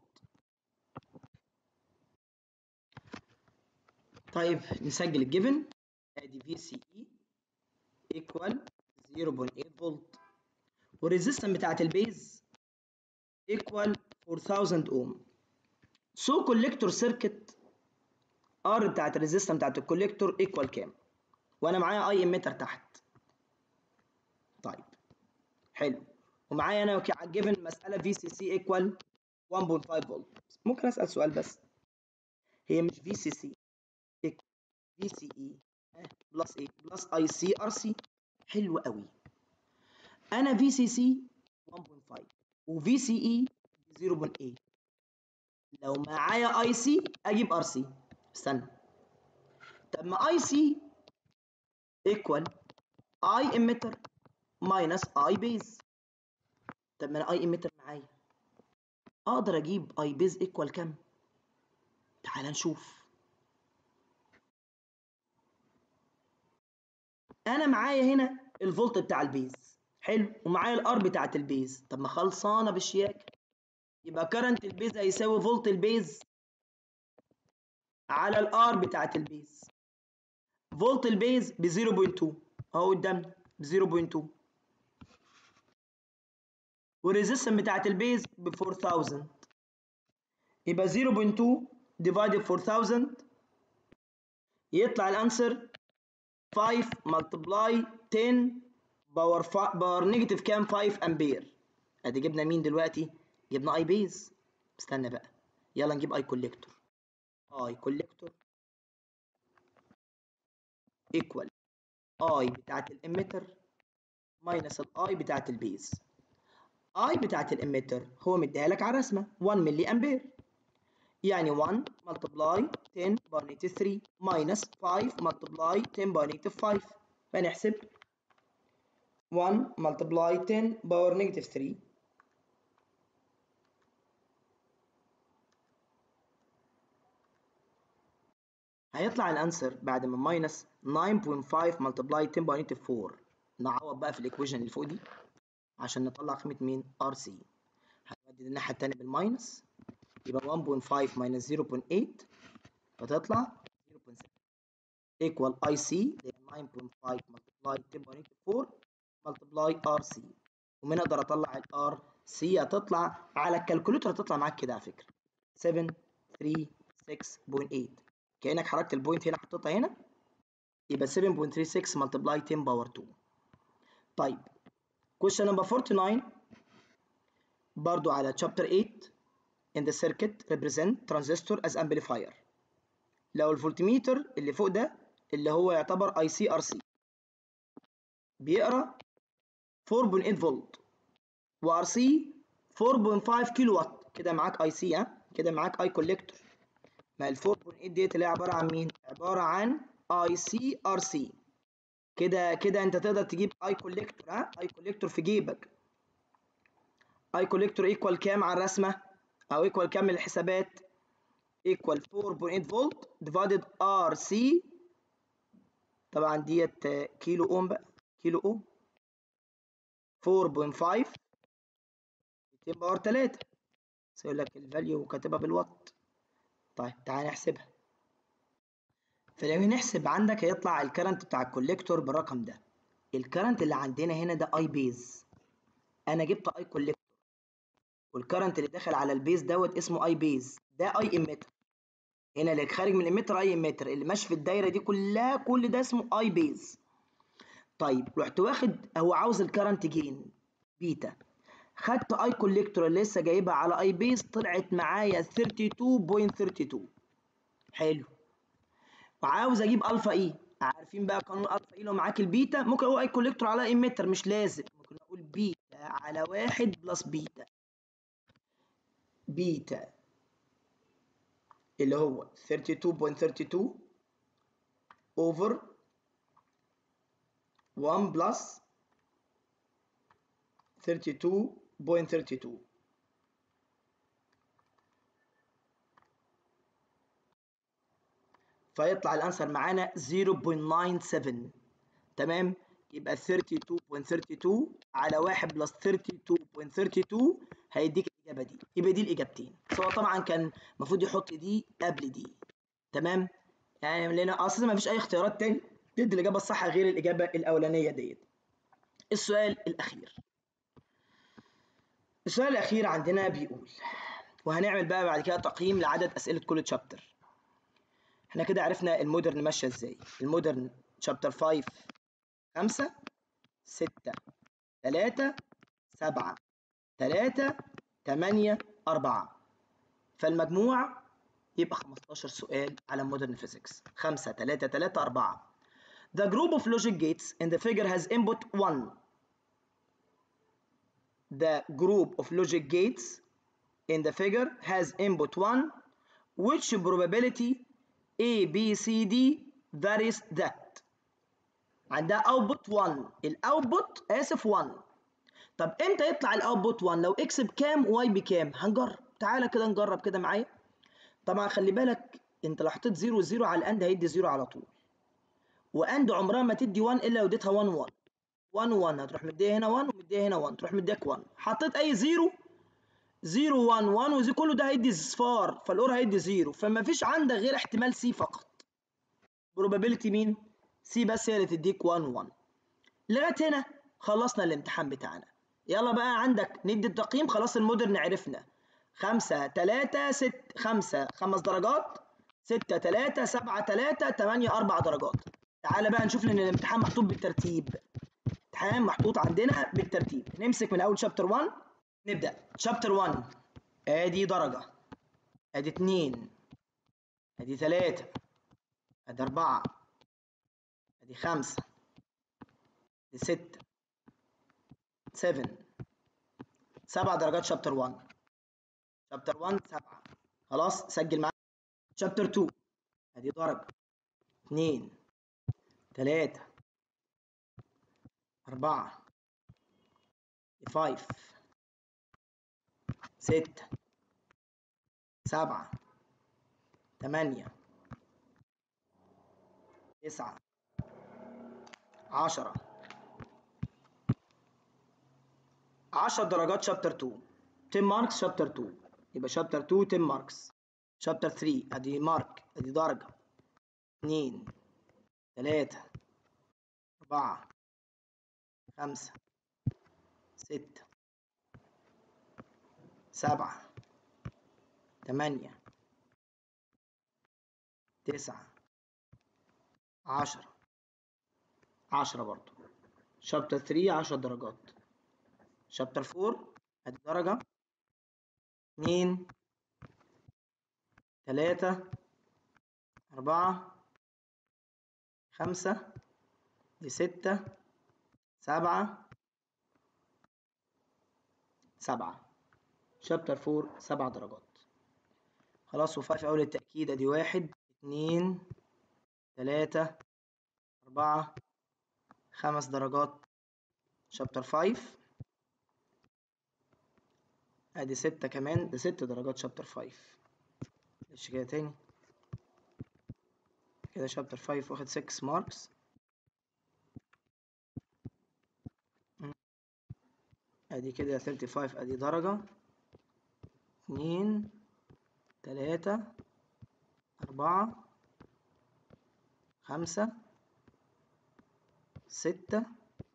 [SPEAKER 1] طيب نسجل الجيفن ادي في سي اي ايكوال 0.8 فولت والريزيستنس بتاعت البيز ايكوال 4000 اوم سو كوليكتور سيركت ار بتاعت الريزيستنس بتاعت الكوليكتور ايكوال كام وانا معايا اي اميتر تحت طيب حلو ومعايا انا على الجيفن مساله في سي سي ايكوال 1.5 فولت ممكن اسال سؤال بس هي مش في سي سي في سي اي بلس ايه بلس اي سي ار سي حلو قوي انا في سي سي 1.5 وفي سي اي 0.8 لو معايا اي سي اجيب ار سي استنى طب ما اي سي ايكوال اي اميتر ماينس اي بيز طب ما انا اي اميتر معايا اقدر اجيب اي بيز ايكوال كام تعال نشوف انا معايا هنا الفولت بتاع البيز حلو ومعايا الار بتاعت البيز طب ما خلصانه بالشياكه يبقى كرنت البيز هيساوي فولت البيز على الار بتاعت البيز فولت البيز ب 0.2 اهو قدامنا ب 0.2 والريزيستنس بتاعت البيز ب 4000 يبقى 0.2 ديفايدد 4000 يطلع الانسر 5 ملتبلاي 10 باور باور نيجاتيف كام 5 امبير ادي جبنا مين دلوقتي جبنا اي بيز استنى بقى يلا نجيب اي كوليكتور اي كوليكتور ايكوال اي بتاعت الاميتر ماينس الاي بتاعت البيز اي بتاعت الاميتر هو مديها لك على الرسمه 1 ملي امبير يعني 1 ملتبلاي 10 باور نيجاتيف 3 ماينس 5 ملتبلاي 10 باور نيجاتيف 5 فنحسب 1 ملتبلاي 10 باور نيجاتيف 3 هيطلع الانسر بعد ما ماينس 9.5 ملتبلاي 10 باور نيجاتيف 4 نعوض بقى في الايكويشن اللي فوق دي عشان نطلع قيمه مين ار سي هنودي الناحيه الثانيه بالماينس يبقى 1.5 minus 0.8 فتطلع 0.7 equal IC اللي هي 9.5 multiply 10.84 multiply RC ومن اقدر اطلع ال RC هتطلع على الكالكوليتر هتطلع معاك كده على فكره 736.8 كانك حركت البوينت هنا حطيتها هنا يبقى 7.36 multiply 10 باور 2 طيب question number 49 برضو على chapter 8 in the circuit represent transistor as amplifier لو الفولتميتر اللي فوق ده اللي هو يعتبر اي سي ار سي بيقرا 4.8 فولت وار سي 4.5 كيلو وات كده معاك اي سي ها كده معاك اي كوليكتور ما ال 4.8 ديت اللي هي عباره عن مين عباره عن اي سي ار سي كده كده انت تقدر تجيب اي كوليكتور ها اي كوليكتور في جيبك اي كوليكتور ايكوال كام على الرسمه او ايكوال كام من الحسابات ايكوال 4.8 فولت ديفايدد ار سي طبعا ديت كيلو اوم بقى كيلو اوم 4.5 200 باور 3 يقول لك الفاليو كاتبها بالوات طيب تعال نحسبها فلو نحسب عندك هيطلع الكرنت بتاع الكوليكتور بالرقم ده الكرنت اللي عندنا هنا ده اي بيز انا جبت اي كوليكتور والكرنت اللي داخل على البيز دوت اسمه اي بيز ده اي اميتر هنا اللي خارج من الاميتر اي اميتر اللي ماشي في الدايره دي كلها كل ده اسمه اي بيز طيب رحت واخد هو عاوز الكرنت جين بيتا خدت اي كوليكتور اللي لسه جايبها على اي بيز طلعت معايا 32.32 حلو وعاوز اجيب الفا اي عارفين بقى قانون الفا اي لو معاك البيتا ممكن اقول اي كوليكتور على اميتر مش لازم ممكن اقول بيتا على واحد بلس بيتا بيتا اللي هو 32.32 over 1 plus 32.32 فيطلع الانسر معانا 0.97 تمام يبقى 32.32 على 1 بلس 32.32 هيديك الاجابه دي يبقى دي الاجابتين بس هو طبعا كان المفروض يحط دي قبل دي تمام يعني لان اصلا ما فيش اي اختيارات تاني تدي الاجابه الصح غير الاجابه الاولانيه ديت السؤال الاخير السؤال الاخير عندنا بيقول وهنعمل بقى بعد كده تقييم لعدد اسئله كل تشابتر احنا كده عرفنا المودرن ماشيه ازاي المودرن شابتر 5 5 6 3 7 3 8 4 فالمجموع يبقى 15 سؤال على مودرن فيزيكس 5 3 3 4 The group of logic gates in the figure has input 1 The group of logic gates in the figure has input 1 which probability A B C D varies that عندها output 1 الاوتبوت اسف 1 طب امتى يطلع الاوتبوت 1 لو اكس بكام واي بكام هنجرب تعالى كده نجرب كده معايا طبعا خلي بالك انت لو حطيت 0 0 على الاند هيدي 0 على طول واند عمرها ما تدي 1 الا لو اديتها 1 1 1 1 هتروح مديها هنا 1 ومديها هنا 1 تروح مديك 1 حطيت اي 0 0 1 1 وزي كله ده هيدي صفار فالاور هيدي 0 فما فيش عندك غير احتمال سي فقط probability مين سي بس هي اللي تديك 1 1 لغايه هنا خلصنا الامتحان بتاعنا يلا بقى عندك ندي التقييم خلاص المودرن عرفنا 5 3 6 5 5 درجات 6 3 7 3 8 4 درجات تعالى بقى نشوف لان الامتحان محطوط بالترتيب الامتحان محطوط عندنا بالترتيب نمسك من اول شابتر 1 نبدا شابتر 1 ادي درجه ادي 2 ادي 3 ادي 4 ادي 5 ادي 6 7 7 درجات شابتر 1 شابتر 1 7 خلاص سجل معايا شابتر 2 ادي درجه 2 3 4 5 6 7 8 9 10 10 درجات شابتر 2 10 ماركس شابتر 2 يبقى شابتر 2 10 ماركس شابتر 3 ادي مارك ادي درجه 2 3 4 5 6 7 8 9 10 10 برضه شابتر 3 10 درجات شابتر 4 ادي درجة 2 3 4 5 دي 6 7 7 شابتر 4 7 درجات خلاص وفاء في أول التأكيد ادي واحد اتنين تلاتة أربعة خمس درجات شابتر 5 ادي ستة كمان ده ست درجات شابتر 5 معلش كده تاني كده شابتر 5 واخد 6 ماركس ادي كده 35 ادي درجة اتنين تلاتة أربعة خمسة ستة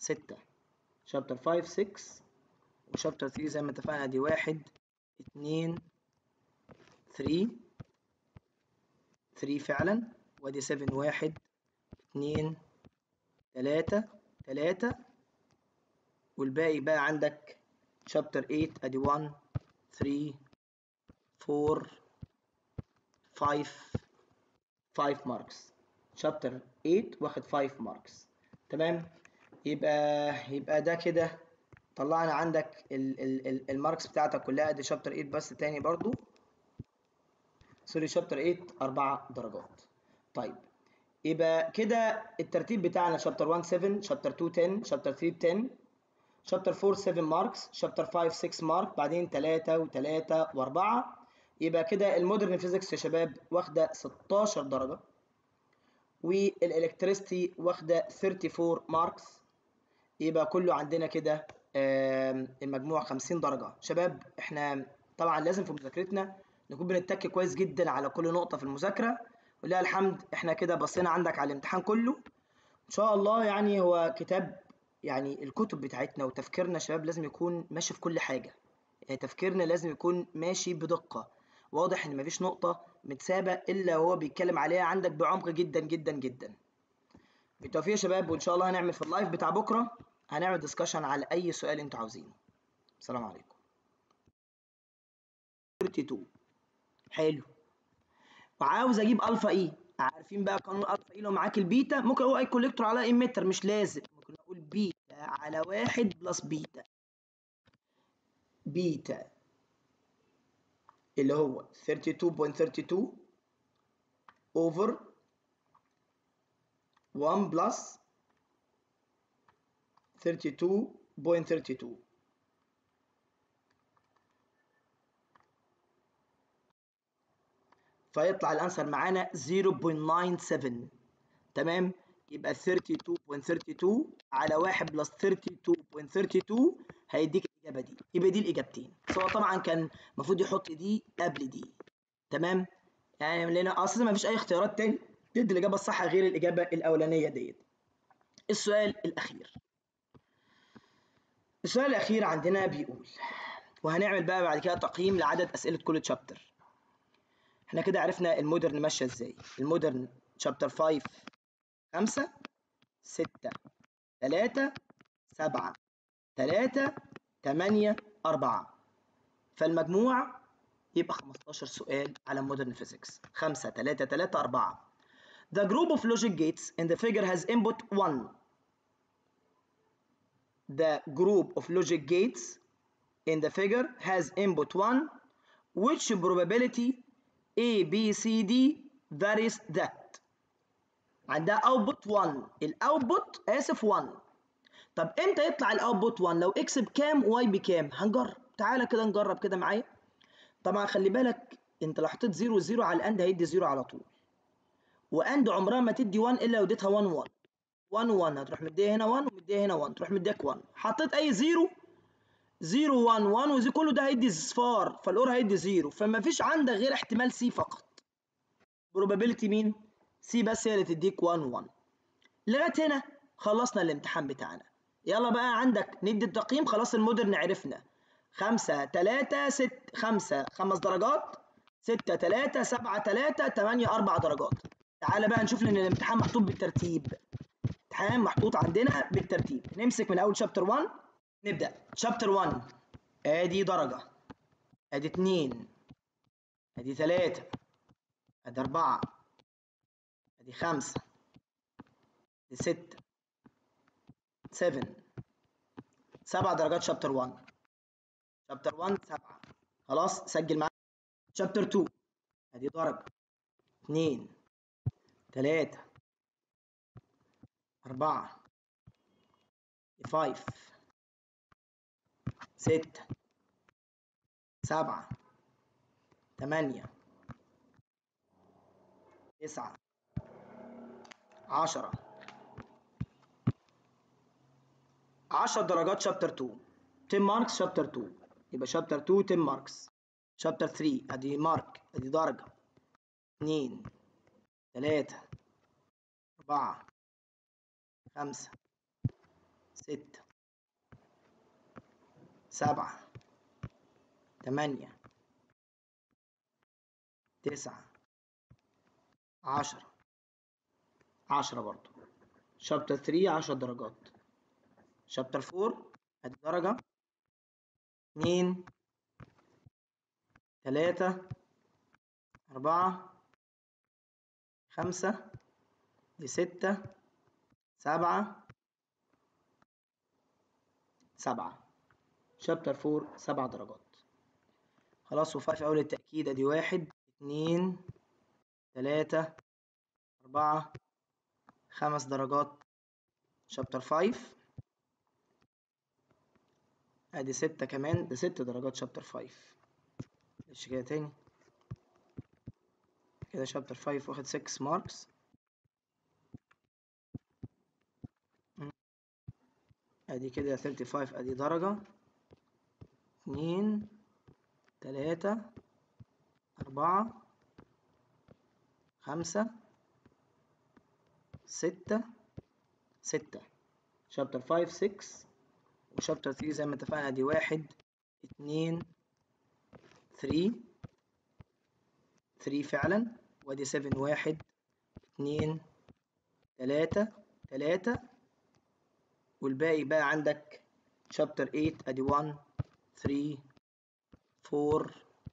[SPEAKER 1] 6 شابتر 5 6 وشابتر 3 زي ما اتفقنا دي 1 2 3 3 فعلا وادي 7 1 2 3 3 والباقي بقى عندك شابتر 8 ادي 1 3 4 5 5 ماركس شابتر 8 واخد 5 ماركس تمام يبقى يبقى ده كده طلعنا عندك ال ال ال الماركس بتاعتك كلها ادي شابتر 8 بس تاني برضو سوري شابتر 8 4 درجات طيب يبقى كده الترتيب بتاعنا شابتر 1 7 شابتر 2 10 شابتر 3 10 شابتر 4 7 ماركس شابتر 5 6 مارك بعدين 3 و3 و4 يبقى كده المودرن فيزيكس يا شباب واخده 16 درجه والالكتريستي واخده 34 ماركس يبقى كله عندنا كده المجموع 50 درجه شباب احنا طبعا لازم في مذاكرتنا نكون بنتك كويس جدا على كل نقطه في المذاكره ولله الحمد احنا كده بصينا عندك على الامتحان كله ان شاء الله يعني هو كتاب يعني الكتب بتاعتنا وتفكيرنا شباب لازم يكون ماشي في كل حاجه يعني تفكيرنا لازم يكون ماشي بدقه واضح ان مفيش نقطه متسابه الا وهو بيتكلم عليها عندك بعمق جدا جدا جدا بالتوفيق يا شباب وان شاء الله هنعمل في اللايف بتاع بكره هنعمل ديسكشن على اي سؤال انتوا عاوزينه السلام عليكم 32 حلو وعاوز اجيب الفا اي عارفين بقى قانون الفا اي لو معاك البيتا ممكن اقول اي كوليكتور على ايميتر مش لازم ممكن اقول بيتا على واحد بلس بيتا بيتا اللي هو 32.32 over 1 بلس 32.32 فيطلع الانسر معانا 0.97 تمام يبقى 32.32 على 1 بلس 32.32 هيديك الاجابه دي يبقى دي الاجابتين سواء طبعا كان المفروض يحط دي قبل دي تمام يعني لان اساسا ما فيش اي اختيارات تاني تدي الاجابه الصح غير الاجابه الاولانيه ديت السؤال الاخير السؤال الاخير عندنا بيقول وهنعمل بقى بعد كده تقييم لعدد اسئله كل تشابتر احنا كده عرفنا المودرن ماشيه ازاي المودرن شابتر 5 5 6 3 7 3 8 4 فالمجموع يبقى 15 سؤال على مودرن فيزيكس 5 3 3 4 The group of logic gates in the figure has input 1 The group of logic gates in the figure has input 1 which probability A B C D varies that عندها output 1 الاوتبوت اسف 1 طب امتى يطلع الاوتبوت 1 لو اكس بكام واي بكام هنجرب تعالى كده نجرب كده معايا طبعا خلي بالك انت لو حطيت 0 0 على الاند هيدي 0 على طول واند عمرها ما تدي 1 الا لو اديتها 1 1 1 1 هتروح مديها هنا 1 ومديها هنا 1 تروح مديك 1 حطيت اي 0 0 1 1 وزي كله ده هيدي صفار فالاور هيدي 0 فما فيش عندك غير احتمال سي فقط probability مين سي بس هي اللي تديك 1 1 لغايه هنا خلصنا الامتحان بتاعنا يلا بقى عندك ندي التقييم خلاص المودرن عرفنا 5 3 6 5 5 درجات 6 3 7 3 8 4 درجات تعالى بقى نشوف ان الامتحان محطوط بالترتيب امتحان محطوط عندنا بالترتيب نمسك من اول شابتر 1 نبدا شابتر 1 ادي درجه ادي 2 ادي 3 ادي 4 ادي 5 ادي 6 7 7 درجات شابتر 1 شابتر 1 7 خلاص سجل معايا شابتر 2 ادي درجه 2 3 4 5 6 7 8 9 10 10 درجات شابتر 2 10 ماركس شابتر 2 يبقى شابتر 2 10 ماركس شابتر 3 ادي مارك ادي درجة 2 3 4 5 ستة سبعة تمانية تسعة عشرة عشرة برضو شابتر 3 عشر درجات شابتر 4 ادي درجة اتنين تلاتة أربعة خمسة دي ستة سبعة سبعة شابتر 4 سبع درجات خلاص وفاء أول التأكيد أدي واحد اتنين تلاتة أربعة خمس درجات شابتر 5 ادي ستة كمان ده ست درجات شابتر 5 معلش كده تاني كده شابتر 5 واخد 6 ماركس ادي كده 35 ادي درجة اتنين تلاتة أربعة خمسة ستة ستة شابتر 5 6 وشابتر 3 زي ما اتفقنا دي واحد اتنين 3 3 فعلا وادي 7 واحد اتنين تلاتة تلاتة والباقي بقى عندك شابتر 8 ادي 1 3 4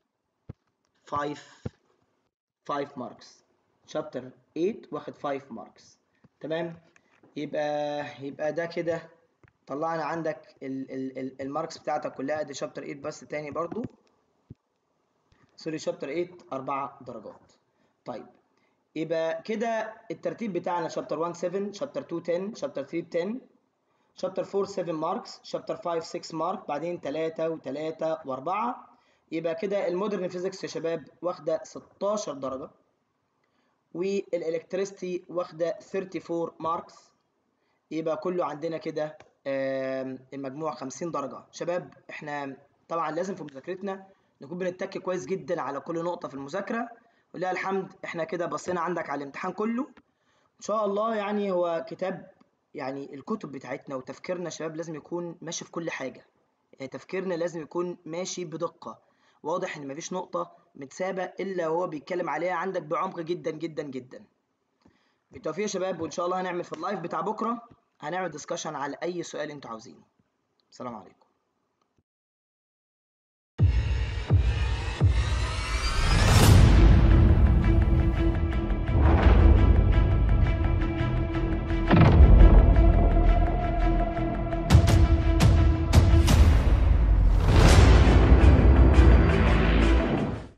[SPEAKER 1] 5 5 ماركس شابتر 8 واخد 5 ماركس تمام يبقى يبقى ده كده طلعنا عندك ال ال ال الماركس بتاعتك كلها ادي شابتر 8 بس تاني برضو سوري شابتر 8 4 درجات طيب يبقى كده الترتيب بتاعنا شابتر 1 7 شابتر 2 10 شابتر 3 10 شابتر 4 7 ماركس شابتر 5 6 مارك بعدين 3 و3 و4 يبقى كده المودرن فيزيكس يا شباب واخده 16 درجه والالكتريستي واخده 34 ماركس يبقى كله عندنا كده المجموع 50 درجه شباب احنا طبعا لازم في مذاكرتنا نكون بنتك كويس جدا على كل نقطه في المذاكره ولله الحمد احنا كده بصينا عندك على الامتحان كله ان شاء الله يعني هو كتاب يعني الكتب بتاعتنا وتفكيرنا شباب لازم يكون ماشي في كل حاجه يعني تفكيرنا لازم يكون ماشي بدقه واضح ان مفيش نقطه متسابه الا هو بيتكلم عليها عندك بعمق جدا جدا جدا بالتوفيق يا شباب وان شاء الله هنعمل في اللايف بتاع بكره هنعمل ديسكشن على اي سؤال انتوا عاوزينه السلام عليكم